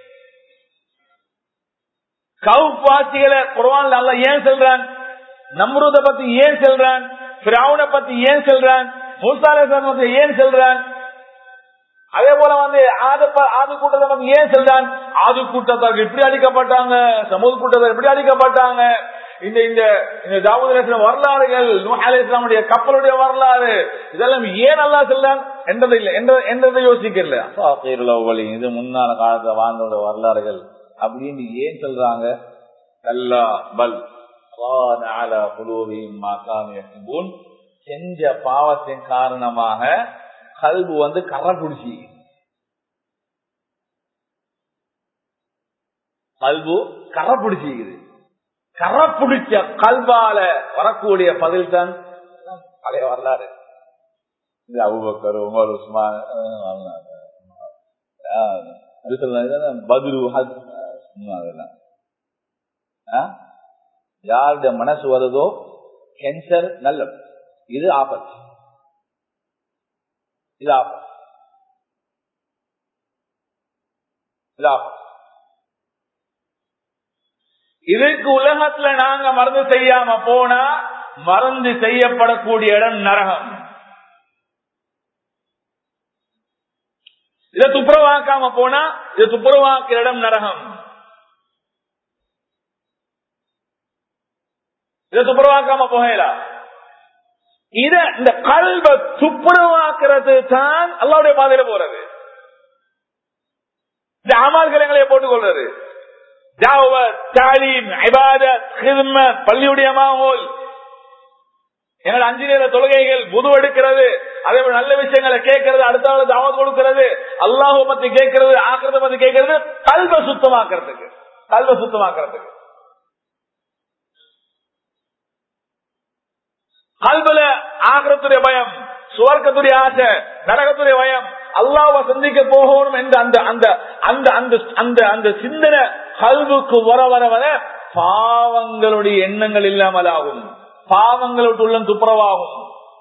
கவுப்பாசிகளை குரவான் அல்ல ஏன் சொல்றான் நம்ரூத பத்தி ஏன் சொல்றான் பிராவுனை பத்தி ஏன் சொல்றான் மூசாலேசன் பத்தி ஏன் சொல்றான் அதே போல வந்து ஆது ஆது கூட்டத்தை பத்தி ஏன் சொல்றான் ஆது கூட்டத்தார்கள் இப்படி அடிக்கப்பட்டாங்க சமூக கூட்டத்தார் இப்படி அடிக்கப்பட்டாங்க இந்த இந்த இந்த தாவூத் வரலாறுகள் நூஹ் இஸ்லாமுடைய கப்பலுடைய வரலாறு இதெல்லாம் ஏன் நல்லா சொல்றான் என்றது இல்லை என்றதை யோசிக்கல இது முன்னால காலத்துல வாழ்ந்தோட வரலாறுகள் அப்படின்னு ஏன் சொல்றாங்க அல்லா பல் செஞ்ச பாவத்தின் காரணமாக கல்பு வந்து கரை பிடிச்சி கல்பு கரை பிடிச்சிக்குது கரை பிடிச்ச கல்வால வரக்கூடிய பதில் தான் பழைய வரலாறு இது அபுபக்கர் உமர் உஸ்மான் பத்ரு அதெல்லாம் யாருடைய மனசு வருதோ கேன்சர் நல்லது இது ஆபத்து இது ஆபத்து இது ஆபத்து இதுக்கு உலகத்துல நாங்க மருந்து செய்யாம போனா மருந்து செய்யப்படக்கூடிய இடம் நரகம் இதை துப்புரவாக்காம போனா இதை துப்புரவாக்குற இடம் நரகம் இதை துப்புரவாக்காம போகலாம் இத இந்த கல்வ துப்புரவாக்குறது தான் அல்லாவுடைய பாதையில போறது இந்த அமால்களை போட்டுக் கொள்றது பள்ளியுடைய மாவோல் எங்கள் அஞ்சு நேர தொழுகைகள் புது எடுக்கிறது அதே போல நல்ல விஷயங்களை கேட்கறது அடுத்த தாவத் கொடுக்கிறது அல்லாஹ் பத்தி கேட்கறது ஆக்கிரத பத்தி கேட்கறது கல்வ சுத்தமாக்குறதுக்கு கல்வ சுத்தமாக்குறதுக்கு கல்வல ஆகிரத்துடைய பயம் சுவர்க்கத்துடைய ஆசை நரகத்துடைய பயம் அல்லாவை சந்திக்க போகணும் என்ற அந்த அந்த அந்த அந்த அந்த அந்த சிந்தனை கல்வுக்கு வர வர வர பாவங்களுடைய எண்ணங்கள் இல்லாமல் ஆகும் பாவங்களோடு உள்ளம் துப்புரவாகும்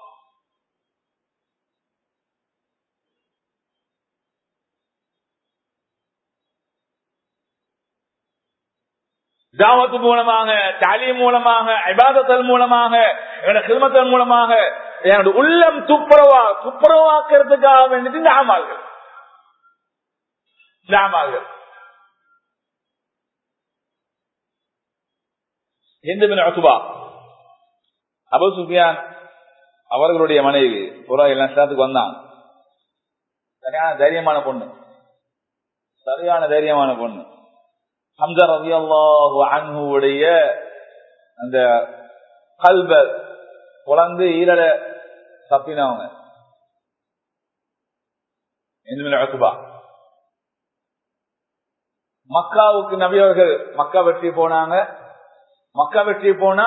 தாவத்து மூலமாக தாலீம் மூலமாக ஐபாதத்தல் மூலமாக என்னோட கிருமத்தல் மூலமாக என்னோட உள்ளம் துப்புரவா துப்புரவாக்குறதுக்காக வேண்டியது இந்த ஆமால்கள் இந்த ஆமால்கள் ஹிந்து பின் அசுபா அபு சுஃபியான் அவர்களுடைய மனைவி புறா எல்லாம் சேர்த்துக்கு வந்தான் சரியான தைரியமான பொண்ணு சரியான தைரியமான பொண்ணு ஹம்சா ரவி அல்லாஹு அன்ஹுடைய அந்த கல்ப குழந்து ஈரட தப்பினவங்க அசுபா மக்காவுக்கு நபியவர்கள் மக்கா வெற்றி போனாங்க மக்கா வெற்றி போனா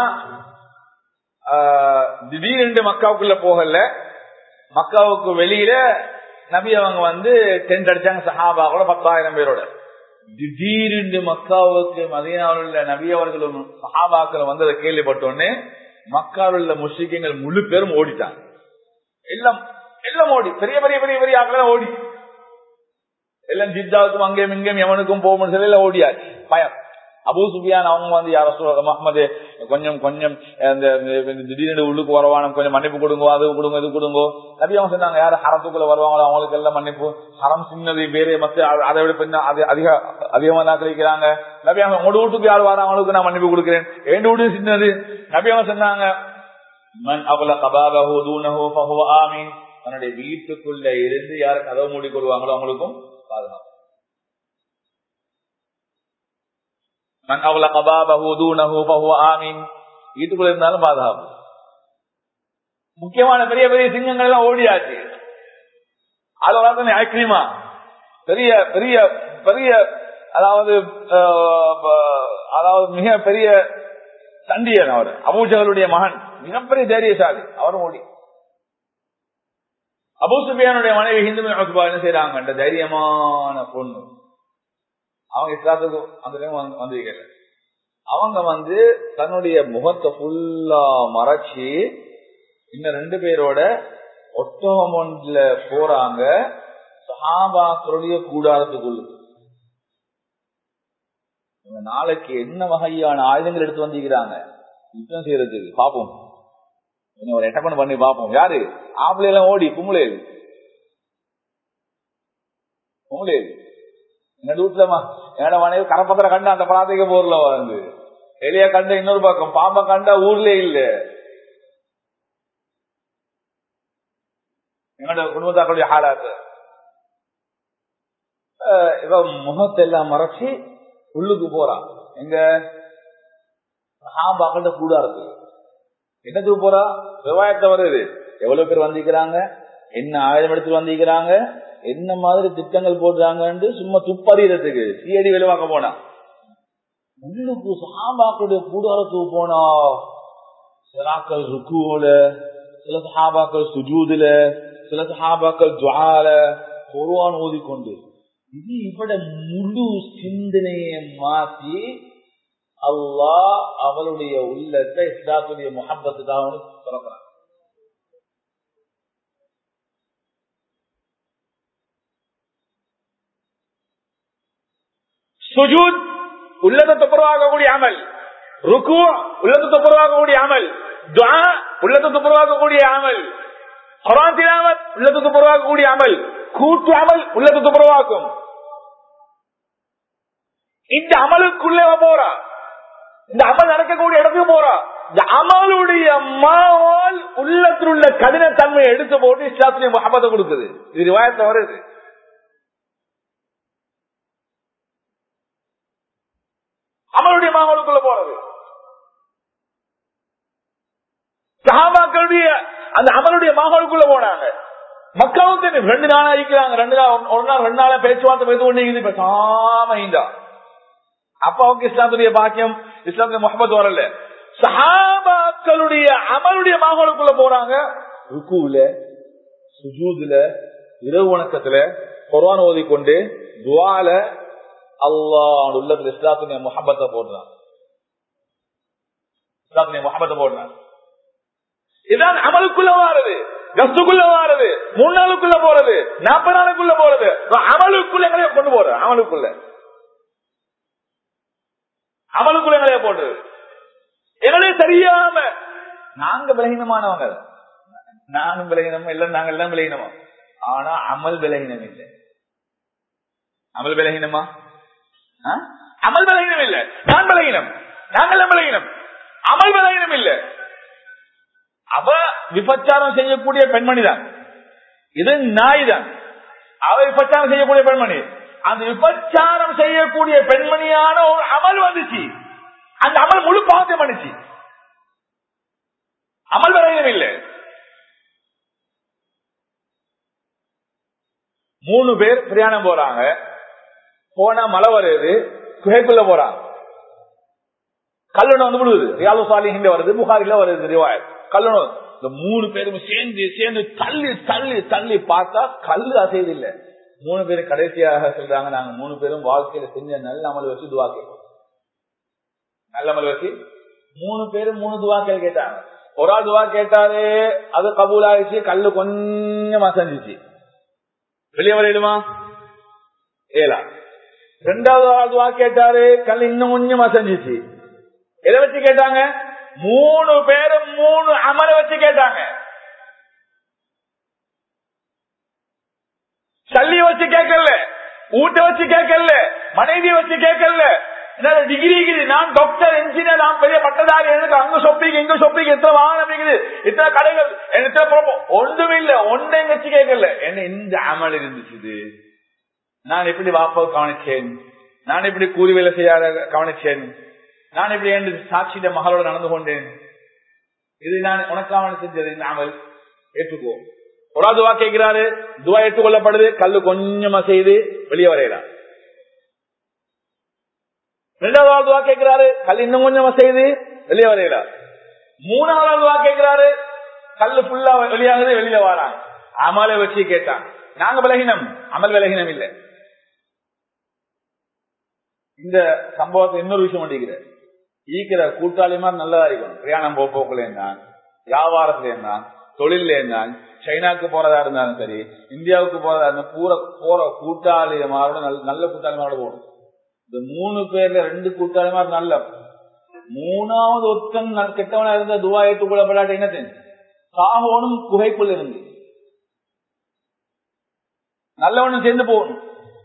திடீரென்று மக்காவுக்குள்ள போகல மக்காவுக்கு வெளியில நபி அவங்க வந்து டென்ட் அடிச்சாங்க சஹாபா கூட பத்தாயிரம் பேரோட திடீரென்று மக்காவுக்கு மதியனாவில் உள்ள நபி அவர்களும் சஹாபாக்கள் வந்து அதை கேள்விப்பட்டோன்னே மக்காவில் உள்ள முஸ்லிம்கள் முழு பேரும் ஓடிட்டாங்க எல்லாம் எல்லாம் ஓடி பெரிய பெரிய பெரிய பெரிய ஆக்கள் ஓடி எல்லாம் ஜித்தாவுக்கும் அங்கேயும் இங்கேயும் எவனுக்கும் போக முடியல எல்லாம் ஓடியாச்சு பயம் அபூ சுபியான் அவங்க வந்து யார சொல்ற முகமது கொஞ்சம் கொஞ்சம் திடீர்னு உள்ளுக்கு வரவானம் கொஞ்சம் மன்னிப்பு கொடுங்க அது கொடுங்க இது கொடுங்க நபி அவங்க சொன்னாங்க யாரு ஹரத்துக்குள்ள வருவாங்களோ அவங்களுக்கு எல்லாம் மன்னிப்பு ஹரம் சின்னது வேறு மத்த அதை விட பின்ன அது அதிக அதிகமா தான் கிடைக்கிறாங்க நபி அவங்க உங்களோட வீட்டுக்கு யார் வர அவங்களுக்கு நான் மன்னிப்பு கொடுக்கிறேன் என் வீடு சின்னது நபி அவங்க சொன்னாங்க மன் அவல கபாபஹு தூனஹு ஃபஹுவ ஆமீன் தன்னுடைய வீட்டுக்குள்ள இருந்து யார் கதவு மூடி கொள்வாங்களோ அவங்களுக்கும் பாதுகாப்பு மன் அவல கபாபஹு தூனஹு ஃபஹுவ ஆமீன் வீட்டுக்குள்ள இருந்தாலும் பாதுகாப்பு முக்கியமான பெரிய பெரிய சிங்கங்கள் எல்லாம் ஓடியாச்சு அது வளர்ந்து ஐக்கியமா பெரிய பெரிய பெரிய அதாவது அதாவது மிக பெரிய சண்டியன் அவர் அபூஜகளுடைய மகன் மிகப்பெரிய தைரியசாலி அவரும் ஓடி அபூ சுபியானுடைய மனைவி ஹிந்து என்ன செய்யறாங்க அந்த தைரியமான பொண்ணு அவங்க இஸ்லாத்துக்கு அந்த வந்து அவங்க வந்து தன்னுடைய முகத்தை ஃபுல்லா மறைச்சி இன்னும் ரெண்டு பேரோட ஒட்டகம் ஒன்றுல போறாங்க சஹாபாக்களுடைய கூடாரத்துக்குள்ள நாளைக்கு என்ன வகையான ஆயுதங்கள் எடுத்து வந்திருக்கிறாங்க யுத்தம் செய்யறதுக்கு பாப்போம் ஒரு எட்டப்பன் பண்ணி பாப்போம் யாரு ஆம்பளை எல்லாம் ஓடி கும்பலேது கும்பலேது எங்க வீட்டுலமா என்னோட மனைவி கரப்பத்திர கண்டு அந்த பழாத்தைக்கு போர்ல வந்து எலிய கண்ட இன்னொரு பக்கம் பாம்பை கண்டா ஊர்லயே இல்ல எங்களோட குடும்பத்தாக்களுடைய ஹாலாத்து இவ முகத்தை எல்லாம் மறைச்சி உள்ளுக்கு போறான் எங்க சஹாபாக்கிட்ட கூட இருக்கு என்னத்துக்கு போறா விவசாயத்தை வருது எவ்வளவு பேர் வந்திருக்கிறாங்க என்ன ஆயுதம் எடுத்து வந்திருக்கிறாங்க என்ன மாதிரி திட்டங்கள் போடுறாங்கன்னு சும்மா துப்பறியறதுக்கு சிஐடி வேலை வாங்க போனா உள்ளுக்கு சஹாபாக்களுடைய கூடாரத்துக்கு போனா சிலாக்கள் ருக்குவோல சில சஹாபாக்கள் சுஜூதுல சில சஹாபாக்கள் ஜுவால பொருவான் ஓதிக்கொண்டு இது இவட முழு சிந்தனையை மாத்தி அல்லாஹ் அவளுடைய உள்ளத்தை இஸ்லாத்துடைய முகப்பத்துக்காக திறக்கிறான் சுஜூத் உள்ளத்தை துப்புரவாக்கக்கூடிய அமல் ருக்கு உள்ளத்தை துப்புரவாக்கக்கூடிய அமல் துஆ உள்ளத்தை துப்புரவாக்கக்கூடிய அமல் குரான் திலாவத் உள்ளத்தை துப்புரவாக்கக்கூடிய அமல் கூட்டு அமல் உள்ளத்தை துப்புரவாக்கும் இந்த அமலுக்குள்ளே போறா இந்த அமல் நடக்கக்கூடிய இடத்துக்கு போறா இந்த அமலுடைய மாவால் உள்ளத்தில் உள்ள கடினத்தன்மையை எடுத்து போட்டு இஸ்லாத்துடைய முகமதை கொடுக்குது இது ரிவாயத்தை வருது அமலுடைய மாவளுக்குள்ள போறது சஹாபாக்களுடைய அந்த அமலுடைய மாவளுக்குள்ள போனாங்க மக்களுக்கு ரெண்டு நாள் அழிக்கிறாங்க ரெண்டு நாள் ஒரு நாள் ரெண்டு நாளா பேச்சுவார்த்தை பேச கொண்டு இது பேசாம ஐந்தா அப்பாவுக்கு இஸ்லாத்துடைய பாக்கியம் இஸ்லாத்துடைய முகமது வரல சஹாபாக்களுடைய அமலுடைய மாவளுக்குள்ள போறாங்க ருக்குல சுஜூதுல இரவு வணக்கத்துல குரான் ஓதிக்கொண்டு துவால அல்லாஹ் உள்ளத்துல இஸ்லாத்துடைய முகப்பத்தை போடுறான் இஸ்லாத்துடைய முகப்பத்தை போடுறான் இதான் அமலுக்குள்ள வாருது கஸ்துக்குள்ள வாருது மூணு நாளுக்குள்ள போறது நாற்பது நாளுக்குள்ள போறது அமலுக்குள்ள எங்களைய கொண்டு போற அமலுக்குள்ள அமலுக்குள்ள எங்களைய போடுறது எங்களே தெரியாம நாங்க விலகினமானவங்க நானும் விலகினமும் இல்ல நாங்க எல்லாம் விலகினமா ஆனா அமல் விலகினம் இல்லை அமல் விலகினமா அமல் பலகீனம் இல்ல நான் பலகீனம் நாங்கள் பலகீனம் அமல் பலகீனம் இல்ல அவ விபச்சாரம் செய்யக்கூடிய பெண்மணி தான் இது நாய் தான் அவ விபச்சாரம் செய்யக்கூடிய பெண்மணி அந்த விபச்சாரம் செய்யக்கூடிய பெண்மணியான ஒரு அமல் வந்துச்சு அந்த அமல் முழு பாவத்தை பண்ணுச்சு அமல் பலகீனம் இல்லை மூணு பேர் பிரயாணம் போறாங்க போனா மழை வருது குகைக்குள்ள போறாங்க கல்லுணம் வந்து விழுது ரியாலு சாலிஹிண்ட வருது புகாரில வருது ரிவாய் கல்லுணம் இந்த மூணு பேரும் சேர்ந்து சேர்ந்து தள்ளி தள்ளி தள்ளி பார்த்தா கல்லு அசைது இல்ல மூணு பேரும் கடைசியாக சொல்றாங்க நாங்க மூணு பேரும் வாழ்க்கையில செஞ்ச நல்ல அமல் வச்சு துவா கேட்போம் நல்ல அமல் வச்சு மூணு பேரும் மூணு துவாக்கள் கேட்டாங்க ஒரு ஆள் துவா கேட்டாரு அது கபூல் ஆயிடுச்சு கல்லு கொஞ்சம் அசஞ்சிச்சு வெளியே வரையிடுமா ஏலா ரெண்டாவது ஆள் துவா கேட்டாரு கல் இன்னும் கொஞ்சம் அசஞ்சிச்சு எதை வச்சு கேட்டாங்க மூணு பேரும் மூணு அமல வச்சு கேட்டாங்க சல்லி வச்சு கேட்கல ஊட்ட வச்சு கேட்கல மனைவி வச்சு கேட்கல டிகிரி இருக்குது நான் டாக்டர் இன்ஜினியர் நான் பெரிய பட்டதாரி எனக்கு அங்க சொப்பிக்கு இங்க சொப்பிக்கு எத்தனை வாகனம் இருக்குது இத்தனை கடைகள் எத்தனை குழப்பம் ஒன்றும் இல்ல ஒன்றை வச்சு கேட்கல என்ன இந்த அமல் இருந்துச்சு நான் எப்படி வாப்பாவை கவனிச்சேன் நான் எப்படி கூலி வேலை செய்யாத கவனிச்சேன் நான் எப்படி என்று சாட்சியிட மகளோட நடந்து கொண்டேன் இது நான் உனக்காக செஞ்சது இந்த அமல் ஏற்றுக்கோ ஒரு துவா கேட்கிறாரு துவா ஏற்றுக்கொள்ளப்படுது கல்லு கொஞ்சமா செய்து வெளியே வரையலாம் ரெண்டாவது துவா கேட்கிறாரு கல் இன்னும் கொஞ்சமா செய்து வெளியே வரையலாம் மூணாவது துவா கேட்கிறாரு கல்லு ஃபுல்லா வெளியாகுது வெளியில வராங்க அமலை வச்சு கேட்டான் நாங்க விலகினம் அமல் விலகினம் இல்லை இந்த சம்பவத்தை இன்னொரு விஷயம் பண்ணிக்கிற ஈக்கிற கூட்டாளி மாதிரி நல்லதா இருக்கணும் பிரயாணம் போக்குல இருந்தான் வியாபாரத்துல இருந்தான் தொழில இருந்தான் சைனாக்கு போறதா இருந்தாலும் சரி இந்தியாவுக்கு போறதா இருந்தா பூர போற கூட்டாளிமாரோட நல்ல கூட்டாளிமாரோட போகணும் இந்த மூணு பேர்ல ரெண்டு கூட்டாளிமார் நல்ல மூணாவது ஒத்தன் கெட்டவனா இருந்த துவா ஏற்றுக்கொள்ளப்படாட்ட என்ன தெரியும் சாகோனும் குகைக்குள்ள இருந்து நல்லவனும் சேர்ந்து போகணும்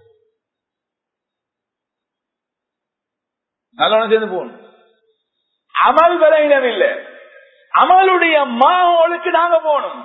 நல்லவனும் சேர்ந்து போகணும் அமல் விலையினம் இல்லை அமலுடைய மாவோளுக்கு நாங்க போகணும்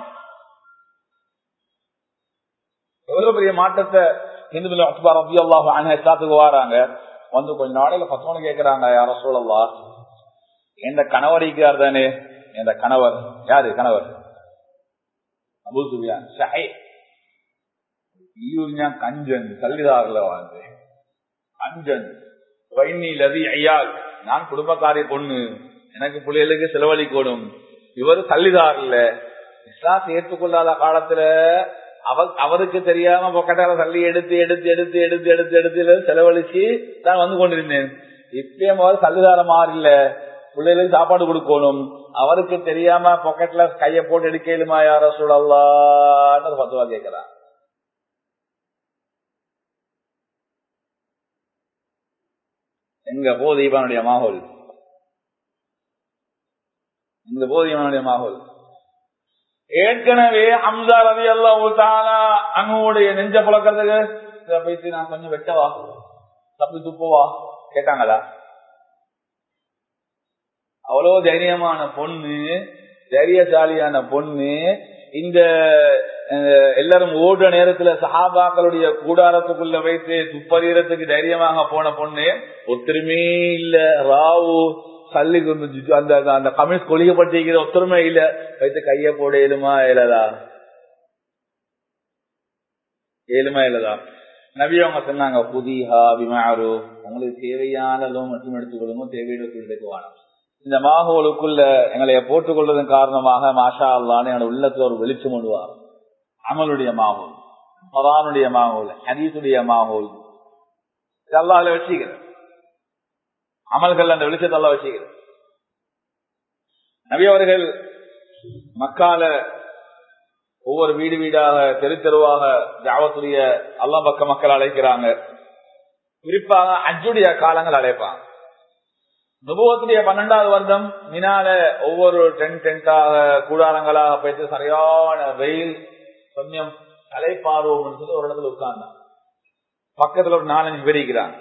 எவ்வளவு பெரிய மாற்றத்தை இந்து அக்பார் ரபி அல்லாஹ் அனஹாத்துக்கு வராங்க வந்து கொஞ்ச நாளையில பத்தவனு கேட்கிறாங்க யார சூழல்லா எந்த கணவர் இருக்கிறார் தானே எந்த கணவர் யாரு கணவர் அபு சுபியான் ஷஹே ஈயூர் ஞான் கஞ்சன் சல்லிதாரில் வாழ்ந்து கஞ்சன் வைனி லதி ஐயால் நான் குடும்பக்காரி பொண்ணு எனக்கு பிள்ளைகளுக்கு செலவழிக்கணும் இவர் தள்ளிதார்ல இஸ்லாம் ஏற்றுக்கொள்ளாத காலத்துல அவர் அவருக்கு தெரியாம பொக்கட்டால தள்ளி எடுத்து எடுத்து எடுத்து எடுத்து எடுத்து எடுத்து செலவழிச்சு நான் வந்து கொண்டிருந்தேன் இப்பயும் அவர் தள்ளிதார மாறில்ல பிள்ளைகளுக்கு சாப்பாடு கொடுக்கணும் அவருக்கு தெரியாம பொக்கெட்ல கைய போட்டு எடுக்கலுமா யார சூழல்லான்னு பத்துவா கேட்கிறான் எங்க போது இவனுடைய மாகோல் எங்க போது இவனுடைய மாகோல் ஏற்கனவே ஹம்சா ரவி அல்லா அனுடைய நெஞ்ச புழக்கிறதுக்கு போயிட்டு நான் கொஞ்சம் வெட்டவா தப்பி துப்புவா கேட்டாங்களா அவ்வளவு தைரியமான பொண்ணு தைரியசாலியான பொண்ணு இந்த எல்லாரும் ஓடுற நேரத்துல சஹாபாக்களுடைய கூடாரத்துக்குள்ள வைத்து துப்பறீரத்துக்கு தைரியமாக போன பொண்ணு ஒத்துருமே இல்ல ராவு சல்லி அந்த அந்த கமிஸ் கொலிக்கப்பட்டிருக்கிற ஒத்துருமே இல்ல வைத்து கைய போட ஏழுமா இயலதா ஏழுமா இயலதா நபி அவங்க சொன்னாங்க புதிஹா பிமாரு உங்களுக்கு தேவையானதும் மட்டும் எடுத்துக்கொள்ளுங்க தேவையிட எடுத்துக்குவாங்க இந்த மாகோலுக்குள்ள எங்களை போட்டுக் கொள்வதன் காரணமாக மாஷா அல்லான்னு என்னோட உள்ளத்துல ஒரு வெளிச்சம் கொண்டுவார் அமலுடைய மாகோல் மதானுடைய மாகோல் ஹதீசுடைய மாகோல் அல்லாஹ் வச்சுக்கிறேன் அமல்கள் அந்த வெளிச்சத்தை எல்லாம் வச்சுக்கிறேன் நபி அவர்கள் மக்கால ஒவ்வொரு வீடு வீடாக தெரு தெருவாக ஜாவத்துடைய அல்லா பக்க மக்கள் அழைக்கிறாங்க குறிப்பாக அஜுடைய காலங்கள் அழைப்பாங்க நுபவத்துடைய பன்னெண்டாவது வருடம் மினால ஒவ்வொரு டென்ட் டென்ட்டாக கூடாரங்களாக போயிட்டு சரியான வெயில் கொஞ்சம் தலைப்பாருவோம் சொல்லி ஒரு இடத்துல உட்கார்ந்தான் பக்கத்துல ஒரு நாலஞ்சு பேர் இருக்கிறாங்க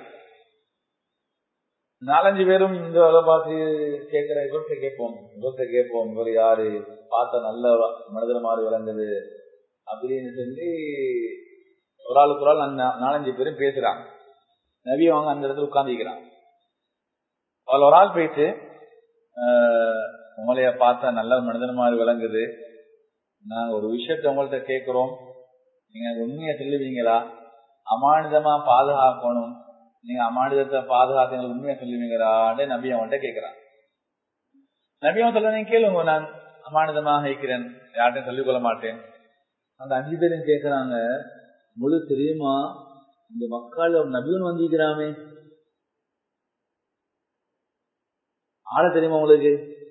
நாலஞ்சு பேரும் இந்த வேலை பார்த்து கேட்கிற இவர்கிட்ட கேட்போம் இவர்கிட்ட கேட்போம் இவர் யாரு பார்த்த நல்ல மனிதர் மாதிரி விளங்குது அப்படின்னு சொல்லி ஒரு ஆளுக்கு ஒரு ஆள் நாலஞ்சு பேரும் பேசுறாங்க நபி அவங்க அந்த இடத்துல உட்கார்ந்துக்கிறாங்க அவள் ஒரு ஆள் போயிட்டு உங்களைய பார்த்தா நல்ல மனிதன் மாதிரி விளங்குது நாங்க ஒரு விஷயத்த உங்கள்ட்ட கேட்கிறோம் நீங்க உண்மையை சொல்லுவீங்களா அமானிதமா பாதுகாக்கணும் நீங்க அமானிதத்தை பாதுகாத்து எங்களுக்கு உண்மையை சொல்லுவீங்களான்னு நபி அவன்கிட்ட கேட்கிறான் நபி அவன் சொல்ல நீங்க கேளுங்க நான் அமானிதமாக இருக்கிறேன் யார்ட்டையும் சொல்லிக் கொள்ள மாட்டேன் அந்த அஞ்சு பேரும் கேட்கிறாங்க முழு தெரியுமா இந்த மக்கள் ஒரு நபியும் வந்திருக்கிறாமே ஆள தெரியுமா உங்களுக்கு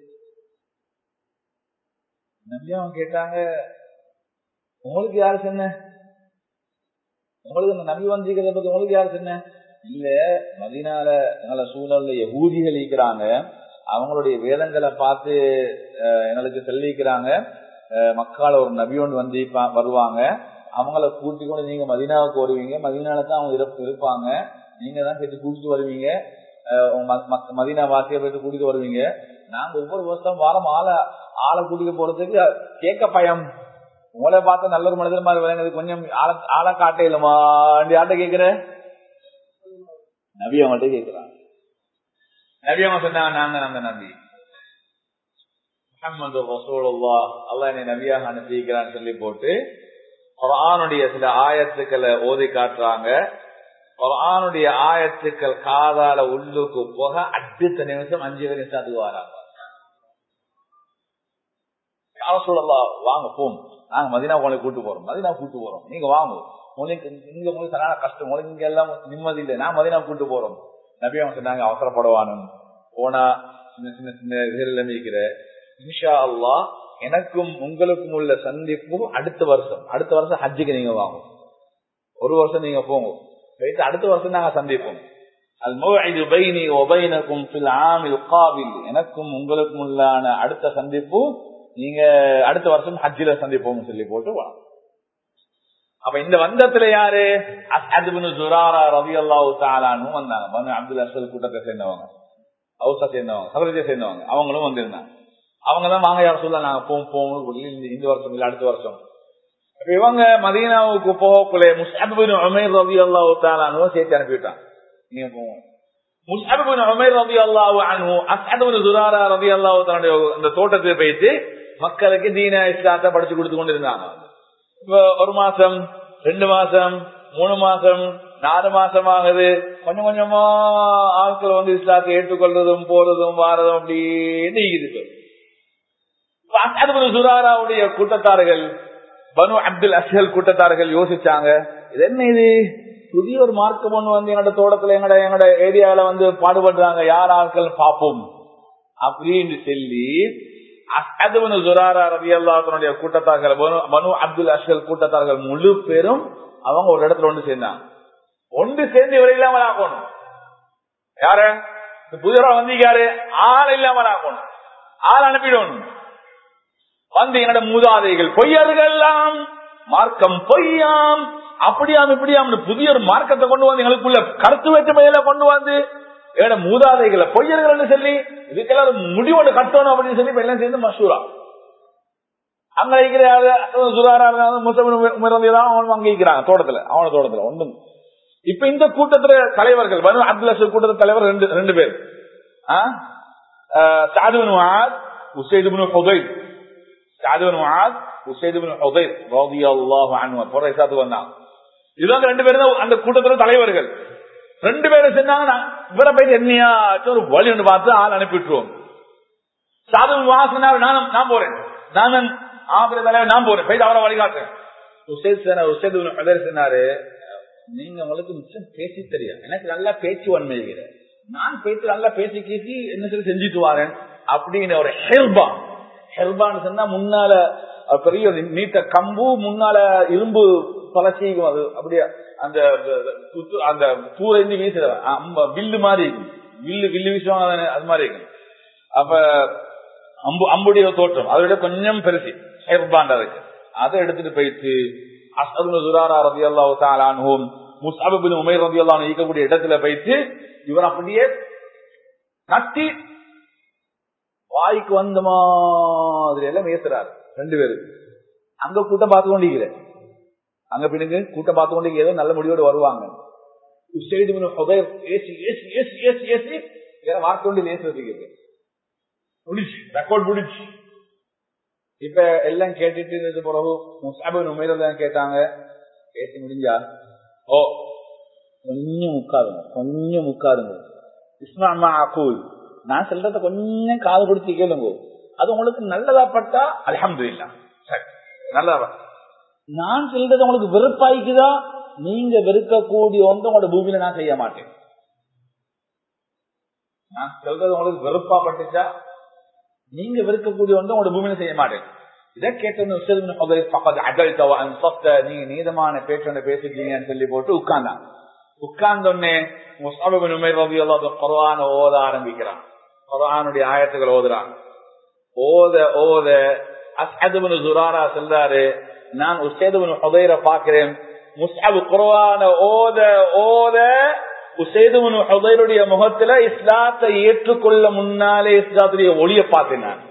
நம்பியாவும் கேட்டாங்க உங்களுக்கு யாரு சொன்ன உங்களுக்கு இந்த நபி வந்திருக்கிறத பத்தி உங்களுக்கு யாரு சொன்ன இல்ல மதினால எங்களை சூழல்ல யகூதிகள் இருக்கிறாங்க அவங்களுடைய வேதங்களை பார்த்து எங்களுக்கு சொல்லிக்கிறாங்க மக்கால ஒரு நபி ஒன்று வந்து வருவாங்க அவங்கள கூட்டி கொண்டு நீங்க மதினாவுக்கு வருவீங்க மதினால தான் அவங்க இருப்பாங்க நீங்க தான் கேட்டு கூட்டிட்டு வருவீங்க மதினா வாசிய போயிட்டு கூட்டிட்டு வருவீங்க நாங்க ஒவ்வொரு வருஷம் வாரம் ஆளை ஆளை கூட்டிட்டு போறதுக்கு கேட்க பயம் உங்களை பார்த்த நல்ல ஒரு மனிதர் மாதிரி விளங்குது கொஞ்சம் ஆளை ஆளை காட்ட இல்லமா யார்கிட்ட கேக்குற நபி அவங்கள்ட்ட கேக்குறாங்க நபி அவங்க சொன்னாங்க நாங்க அந்த நபி முகமது ரசூலுல்லா அல்லா என்னை நபியாக அனுப்பிக்கிறான்னு சொல்லி போட்டு குரானுடைய சில ஆயத்துக்களை ஓதி காட்டுறாங்க குரானுடைய ஆயத்துக்கள் காதால உள்ளுக்கு போக அடுத்த நிமிஷம் அஞ்சு நிமிஷம் அது வராங்க சொல்லலாம் வாங்க போம் நாங்க மதினா உங்களை கூட்டு போறோம் மதினா கூட்டு போறோம் நீங்க வாங்க உங்களுக்கு இங்க உங்களுக்கு சரியான கஷ்டம் உங்களுக்கு இங்க எல்லாம் நிம்மதி இல்லை நான் மதினா கூட்டு போறோம் நபி அவங்க சொன்னாங்க அவசரப்படுவானும் போனா சின்ன சின்ன சின்ன இதுல இருக்கிற இன்ஷா அல்லா எனக்கும் உங்களுக்கும் உள்ள சந்திப்பு அடுத்த வருஷம் அடுத்த வருஷம் ஹஜ்ஜுக்கு நீங்க வாங்க ஒரு வருஷம் நீங்க போங்க போயிட்டு அடுத்த வருஷம் நாங்க சந்திப்போம் எனக்கும் உங்களுக்கும் உள்ளான அடுத்த சந்திப்பு நீங்க அடுத்த வருஷம் ஹஜ்ஜில சந்திப்போம் சொல்லி போட்டு வாங்க அப்ப இந்த வந்தத்துல யாரு அஸ்அதுபின் ஜுராரா ரவி அல்லாஹு தாலானும் வந்தாங்க பனு அப்துல் அஸ்வல் கூட்டத்தை சேர்ந்தவங்க ஹவுசா சேர்ந்தவங்க சகரஜை சேர்ந்தவங்க அவங்களும் வந்திருந்தாங்க அவங்க தான் வாங்க யார் சொல்ல நாங்க போவோம் போவோம் இந்த வருஷம் இல்ல அடுத்த வருஷம் இவங்க மதீனாவுக்கு போகக்குள்ளே முஸ்அபின் உமேர் ரவி அல்லாஹு தாலானும் சேர்த்து அனுப்பிவிட்டாங்க நீங்க போவோம் முஸ்அபின் உமைர் ரவி அல்லாஹு அன்ஹு அஸ்அதுபின் சுராரா ரவி அல்லாஹு தன்னுடைய அந்த தோட்டத்துக்கு போயிட்டு மக்களுக்கு தீன இஸ்லாத்தை படிச்சு கொடுத்து கொண்டு இருந்தாங்க இப்ப ஒரு மாசம் ரெண்டு மாசம் மூணு மாசம் நாலு மாசம் ஆகுது கொஞ்சம் கொஞ்சமா ஆட்கள் வந்து இஸ்லாத்தை ஏற்றுக்கொள்றதும் போறதும் வாரதும் அப்படின்னு இருக்குது சுராராவுடைய கூட்டத்தார்கள் பனு அப்துல் அஸ்ஹல் கூட்டத்தார்கள் யோசிச்சாங்க இது என்ன இது புதிய ஒரு மார்க்கம் ஒண்ணு வந்து எங்கட தோட்டத்துல எங்கட எங்கட ஏரியால வந்து பாடுபடுறாங்க யார் ஆட்கள் பார்ப்போம் அப்படின்னு சொல்லி அசதுவனு ஜுராரா ரவி அல்லாத்தனுடைய கூட்டத்தார்கள் மனு அப்துல் அஷ்கல் கூட்டத்தார்கள் முழு பேரும் அவங்க ஒரு இடத்துல ஒன்று சேர்ந்தாங்க ஒன்று சேர்ந்து இவரை இல்லாமல் ஆக்கணும் யாரு புதியரா வந்தீங்காரு ஆள் இல்லாமல் ஆக்கணும் ஆள் அனுப்பிடணும் வந்து என்னோட மூதாதைகள் பொய்யர்கள் எல்லாம் மார்க்கம் பொய்யாம் அப்படியாம் இப்படியாம் புதிய ஒரு மார்க்கத்தை கொண்டு வந்து எங்களுக்குள்ள கருத்து வேற்றுமையில கொண்டு வந்து என்னோட மூதாதைகளை பொய்யர்கள் சொல்லி இதுக்கெல்லாம் ஒரு முடிவோடு கட்டணும் அப்படின்னு சொல்லி எல்லாம் சேர்ந்து மசூரா அங்க இருக்கிற சுதாரா அவன் அங்க இருக்கிறாங்க தோட்டத்துல அவன தோட்டத்துல ஒன்றும் இப்ப இந்த கூட்டத்துல தலைவர்கள் வரும் அப்துல் கூட்டத்தில் தலைவர் ரெண்டு ரெண்டு பேர் சாதுவன் உசைதுபுன் ஹுதைத் சாதுவன் உசைதுபுன் ஹுதைத் ரலியல்லாஹு அன்ஹு புரைசாத்து வந்தாங்க இவங்க ரெண்டு பேரும் தான் அந்த கூட்டத்துல தலைவர்கள் ரெண்டு பேரும் சொன்னாங்க இவரை போயிட்டு என்னையா ஒரு வழி ஒன்று பார்த்து ஆள் அனுப்பிட்டுருவோம் சாதுவன் வாசனார் நானும் நான் போறேன் நான் ஆபிர தலைவர் நான் போறேன் போயிட்டு அவரை வழிகாட்டுறேன் உசேத் உசேத் சொன்னாரு நீங்க உங்களுக்கு மிச்சம் பேசி தெரியும் எனக்கு நல்லா பேச்சு வன்மைகிற நான் பேச்சு நல்லா பேசி கேசி என்ன சொல்லி செஞ்சுட்டு வரேன் அப்படின்னு ஒரு ஹெல்பா ஹெல்பான்னு சொன்னா முன்னால பெரிய நீட்ட கம்பு முன்னால இரும்பு பழச்சிக்கும் அது அப்படியே அந்த அந்த தூரைந்து வீசுற வில்லு மாதிரி இருக்கும் வில்லு வில்லு வீசுவாங்க அது மாதிரி இருக்கும் அப்ப அம்பு அம்புடைய தோற்றம் அதை விட கொஞ்சம் பெருசு ஹெர்பாண்ட் அதுக்கு அதை எடுத்துட்டு போயிட்டு இருக்கக்கூடிய இடத்துல போயிட்டு இவர் அப்படியே நட்டி வாய்க்கு வந்த மாதிரி எல்லாம் பேசுறாரு ரெண்டு பேரும் அங்க கூட்டம் பார்த்து கொண்டிருக்கிற அங்க பின்னுக்கு கூட்டம் பார்த்து கொண்டு ஏதோ நல்ல முடிவோடு வருவாங்க வார்த்தை கொண்டு பேசுறதுக்கு முடிச்சு ரெக்கார்ட் முடிச்சு இப்ப எல்லாம் கேட்டுட்டு இருந்தது பிறகு முசாபின் உமையில கேட்டாங்க பேசி முடிஞ்சா ஓ கொஞ்சம் உட்காருங்க கொஞ்சம் உட்காருங்க இஸ்மாமா அகூல் நான் சொல்றத கொஞ்சம் காது பிடிச்சி கேளுங்க அது உங்களுக்கு நல்லதா பட்டா அலமது இல்ல சரி நல்லதா நான் சொல்றது உங்களுக்கு வெறுப்பாய்க்குதா நீங்க வெறுக்கக்கூடிய ஒன்று உங்களோட பூமியில நான் செய்ய மாட்டேன் நான் சொல்றது உங்களுக்கு வெறுப்பா பட்டுச்சா நீங்க வெறுக்கக்கூடிய ஒன்று உங்களோட பூமியில செய்ய மாட்டேன் இதை கேட்டோன்னு நீங்க நீதமான பேச்சொன்ன பேசிட்டீங்கன்னு சொல்லி போட்டு உட்கார்ந்தான் உட்கார்ந்தோடனே குரான ஓத ஆரம்பிக்கிறான் குரானுடைய ஆயத்துக்கள் ஓதுறான் ஓத ஓத அசதுபனு சுராரா சொல்றாரு நான் உசேதுபனு ஹுதைர பாக்குறேன் முஸ்அபு குர்ஆன ஓத ஓத உசேதுபனு ஹுதைருடைய முகத்துல இஸ்லாத்தை ஏற்றுக்கொள்ள முன்னாலே இஸ்லாத்துடைய ஒளிய பார்த்தேன் நான்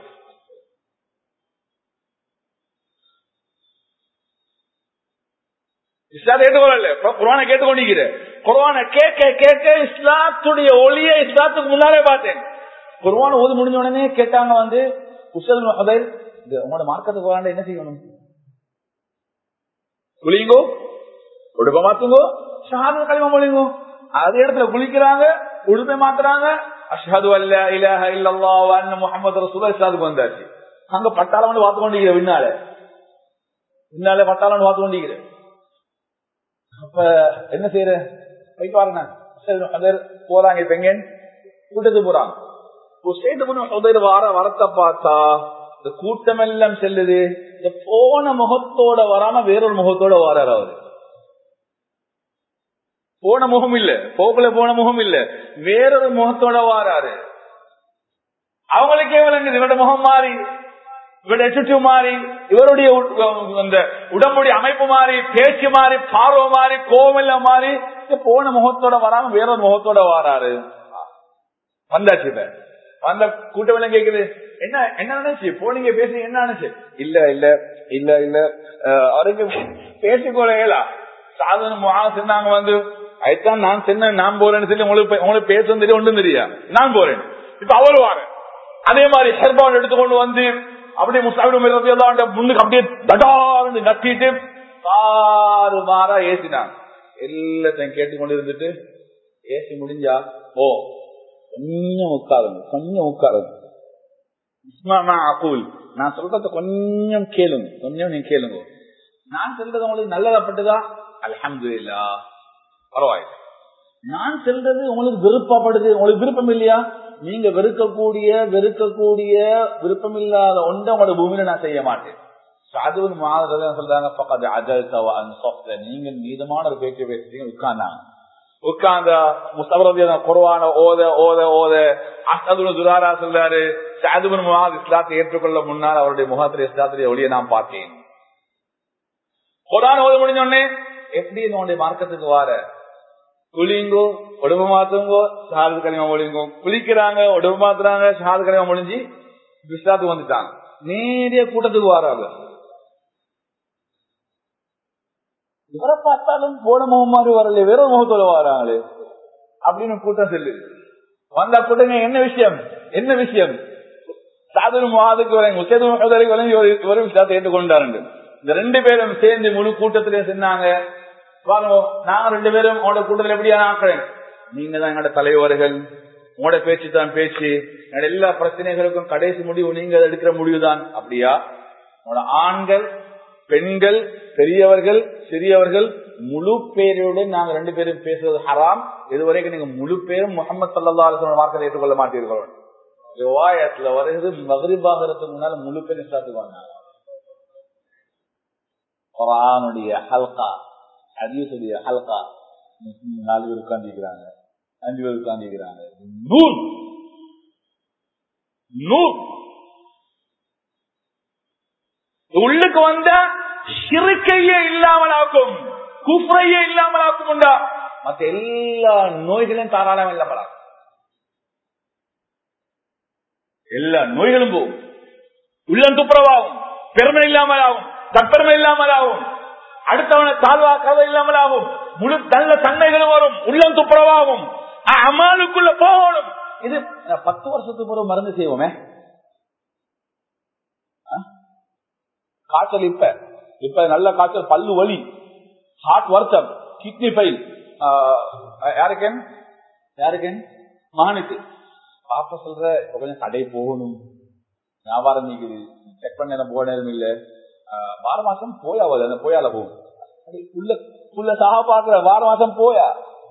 இஸ்லாத்தை ஏற்றுக்கொள்ளல குரானை கேட்டுக்கொண்டிருக்கிறேன் குர்வானை கேட்க கேட்க இஸ்லாத்துடைய ஒளிய இஸ்லாத்துக்கு முன்னாலே பார்த்தேன் குர்வான் ஓது முடிஞ்ச உடனே கேட்டாங்க வந்து உசல் ஹதைர் உங்களோட மார்க்கத்துக்கு வராண்ட என்ன செய்யணும் குளிங்கோ உடுப்ப மாத்துங்கோ ஷஹாது களிமா மொழிங்கோ அதே இடத்துல குளிக்கிறாங்க உடுப்பை மாத்துறாங்க அஷ்ஹது அல்ல இலஹ இல்லல்லா அன்ன முஹம்மது ரசூலுல்லாஹி இஸ்லாத்துக்கு வந்தாச்சு அங்க பட்டாளம் வந்து பார்த்து கொண்டிருக்கிற பின்னால பின்னால பட்டாளம் பார்த்து கொண்டிருக்கிற அப்ப என்ன செய்யற போயிட்டு வாருங்க போறாங்க இப்ப எங்க கூட்டத்துக்கு போறாங்க வார வரத்தை பார்த்தா இந்த கூட்டம் எல்லாம் செல்லுது இந்த போன முகத்தோட வராம வேறொரு முகத்தோட வராரு அவரு போன முகம் இல்ல போக்குல போன முகம் இல்ல வேறொரு முகத்தோட வாராரு அவங்களுக்கே விளங்குது இவரோட முகம் மாறி இவருடைய சுற்று மாறி இவருடைய அந்த உடம்புடைய அமைப்பு மாறி பேச்சு மாறி பார்வை மாறி கோவில மாறி போன முகத்தோட வராம வேறொரு முகத்தோட வாராரு வந்தாச்சு இப்ப வந்த கூட்டம் கேக்குது என்ன என்ன நினைச்சு போனீங்க பேசி என்ன நினைச்சு இல்ல இல்ல இல்ல இல்ல அவருக்கு பேசிக்கொள்ள சாதன சொன்னாங்க வந்து அதுதான் நான் சொன்ன நான் போறேன்னு சொல்லி உங்களுக்கு பே- உங்களுக்கு பேச தெரியும் ஒன்றும் தெரியா நான் போறேன் இப்ப அவர் வாரு அதே மாதிரி ஹெர்பான் எடுத்துக்கொண்டு வந்து அப்படியே முஸ்லாமின் முன்னுக்கு அப்படியே தடார்னு நட்டிட்டு காரு மாறா ஏசினாங்க எல்லாத்தையும் கேட்டுக்கொண்டு இருந்துட்டு ஏசி முடிஞ்சா ஓ கொஞ்சம் உட்காருங்க கொஞ்சம் உட்காருங்க இஸ்மாமா அகூல் நான் சொல்றத கொஞ்சம் கேளுங்க கொஞ்சம் நீங்க கேளுங்க நான் சொல்றது உங்களுக்கு நல்லதாப்பட்டுதா அல்ஹம்துலில்லா பரவாயில்லை நான் சொல்றது உங்களுக்கு விருப்பப்படுது உங்களுக்கு விருப்பம் இல்லையா நீங்க வெறுக்கக்கூடிய வெறுக்கக்கூடிய விருப்பம் இல்லாத ஒன்றை உங்களோட பூமியில நான் செய்ய மாட்டேன் சாதுவன் மாதிரி சொல்றாங்க பக்கத்து அஜல் சவான் சொப்த நீங்க மீதமான ஒரு பேச்சு பேசுறீங்க உட்கார்ந்தாங்க உட்கார்ந்தா முஸ்தபரதி குருவான ஓத ஓத ஓத அசதுன துராரா சொல்றாரு சாதுவன் முகாத் இஸ்லாத்தை ஏற்றுக்கொள்ள முன்னால் அவருடைய முகத்திலே இஸ்லாத்திலே ஒளியை நான் பார்த்தேன் குரான் ஓத முடிஞ்ச உடனே எப்படி உன்னுடைய மார்க்கத்துக்கு வார குளிங்கோ உடம்பு மாத்துங்கோ ஷாது கலிமா ஒழிங்கோ குளிக்கிறாங்க உடம்பு மாத்துறாங்க ஷாது கலிமா முடிஞ்சு விஸ்லாத்துக்கு வந்துட்டாங்க நேரிய கூட்டத்துக்கு வராங்க இவரை பார்த்தாலும் போன முகம் மாதிரி வரல வேற முகத்தோட வராங்களே அப்படின்னு கூட்டம் சொல்லு வந்தா கூட்டங்க என்ன விஷயம் என்ன விஷயம் சாதன மாதத்துக்கு வரேன் உச்சதுக்கு ஒரு விஷயத்தை ஏற்றுக்கொண்டாருங்க இந்த ரெண்டு பேரும் சேர்ந்து முழு கூட்டத்திலே சொன்னாங்க பாருங்க நாங்க ரெண்டு பேரும் உங்களோட கூட்டத்தில் எப்படியா ஆக்குறேன் நீங்க தான் எங்களோட தலைவர்கள் உங்களோட பேச்சு தான் பேச்சு எங்களோட எல்லா பிரச்சனைகளுக்கும் கடைசி முடிவு நீங்க எடுக்கிற முடிவுதான் அப்படியா உங்களோட ஆண்கள் பெண்கள் பெரியவர்கள் சிறியவர்கள் முழு பேருடன் நாங்க ரெண்டு பேரும் பேசுறது ஹராம் இதுவரைக்கும் நீங்க முழு பேரும் முகமது சல்லா அலுவலன் வார்த்தை ஏற்றுக்கொள்ள மாட்டீர்கள் விவாயத்துல வருகிறது மகரிபாகிறதுக்கு முன்னால முழு பேரும் இஸ்லாத்துக்கு வந்தாங்க குரானுடைய ஹல்கா ஹதீசுடைய ஹல்கா நாலு பேர் உட்கார்ந்துக்கிறாங்க அஞ்சு பேர் உட்கார்ந்துக்கிறாங்க நூல் நூல் உள்ளுக்கு வந்தா சிறுக்கையே இல்லாமல் ஆக்கும் குஃப்ரையே இல்லாமல் ஆக்கும் உண்டா மத்த எல்லா நோய்களையும் தாராளம் இல்லாமல் ஆக்கும் எல்லா நோய்களும் போகும் உள்ளம் துப்புரவாகும் பெருமை இல்லாமல் ஆகும் தற்பெருமை இல்லாமல் ஆகும் அடுத்தவனை தாழ்வாக்காத இல்லாமல் ஆகும் முழு நல்ல தன்மைகளும் வரும் உள்ளம் துப்புரவாகும் அமாலுக்குள்ள போகணும் இது பத்து வருஷத்துக்கு ஒரு மருந்து செய்வோமே காய்ச்சல் இப்ப இப்ப நல்ல காய்ச்சல் பல்லு வலி ஹார்ட் வருத்தம் கிட்னி ஃபைல் யாருக்கேன் யாருக்கேன் மகனுக்கு பாப்பா சொல்ற கொஞ்சம் கடை போகணும் வியாபாரம் நீக்குது செக் பண்ண போக நேரம் இல்ல வார மாசம் போயாவது அந்த போயால போகும் உள்ள உள்ள சாக பாக்குற வார மாசம் போயா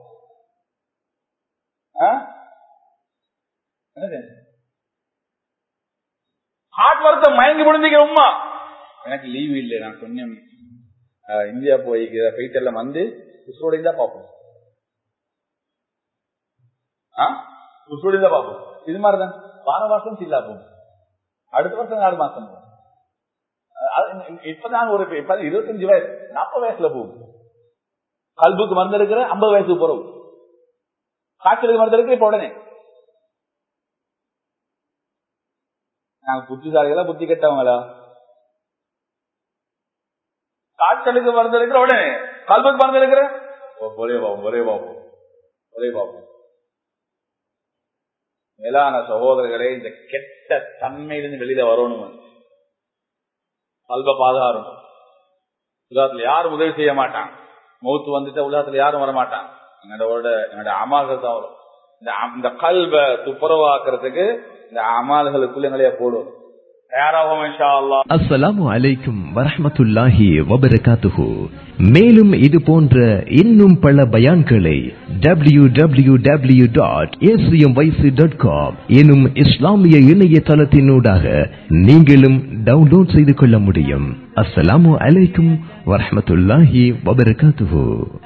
ஹார்ட் வருத்தம் மயங்கி முடிஞ்சுக்க உமா எனக்கு லீவு இல்லை நான் கொஞ்சம் இந்தியா போய் போயிட்டு எல்லாம் வந்து உசுரோட தான் பார்ப்போம் உசுரோட தான் பார்ப்போம் இது மாதிரிதான் வார மாசம் சில்லா போகும் அடுத்த வருஷம் நாலு மாசம் போகும் இப்பதான் ஒரு இப்ப இருபத்தஞ்சு வயசு நாற்பது வயசுல போகும் கல்புக்கு மருந்து இருக்கிற ஐம்பது வயசுக்கு போறோம் காய்ச்சலுக்கு மருந்து இருக்கிற இப்ப உடனே நாங்க புத்திசாலிகளா புத்தி கெட்டவங்களா காய்ச்சலுக்கு மருந்து இருக்கிற உடனே கல்புக்கு மருந்து இருக்கிற ஒரே பாப்போம் ஒரே பாப்போம் ஒரே பாப்போம் மேலான சகோதரர்களே இந்த கெட்ட தன்மையிலிருந்து வெளியில வரணும் கல்ப பாதுகாரம் உலகத்துல யாரும் உதவி செய்ய மாட்டான் மௌத்து வந்துட்டா உலகத்துல யாரும் வரமாட்டான் எங்களோட என்னோட அமால்கள் தான் வரும் இந்த கல்வ துப்புரவாக்குறதுக்கு இந்த அமால்களுக்குள்ள எங்களைய போடும் அஸ்ஸலாமு அலைக்கும் வரஹமத்துல்லாஹி வபரகாத்துஹு மேலும் இது போன்ற இன்னும் பல பயான்களை W W W dot ACM Y C காம் எனும் இஸ்லாமிய இணையதளத்தினூடாக நீங்களும் டவுன்லோட் செய்து கொள்ள முடியும் அஸ்ஸலாமு அலைக்கும் வரஹமத்துல்லாஹி வபரகாத்துஹு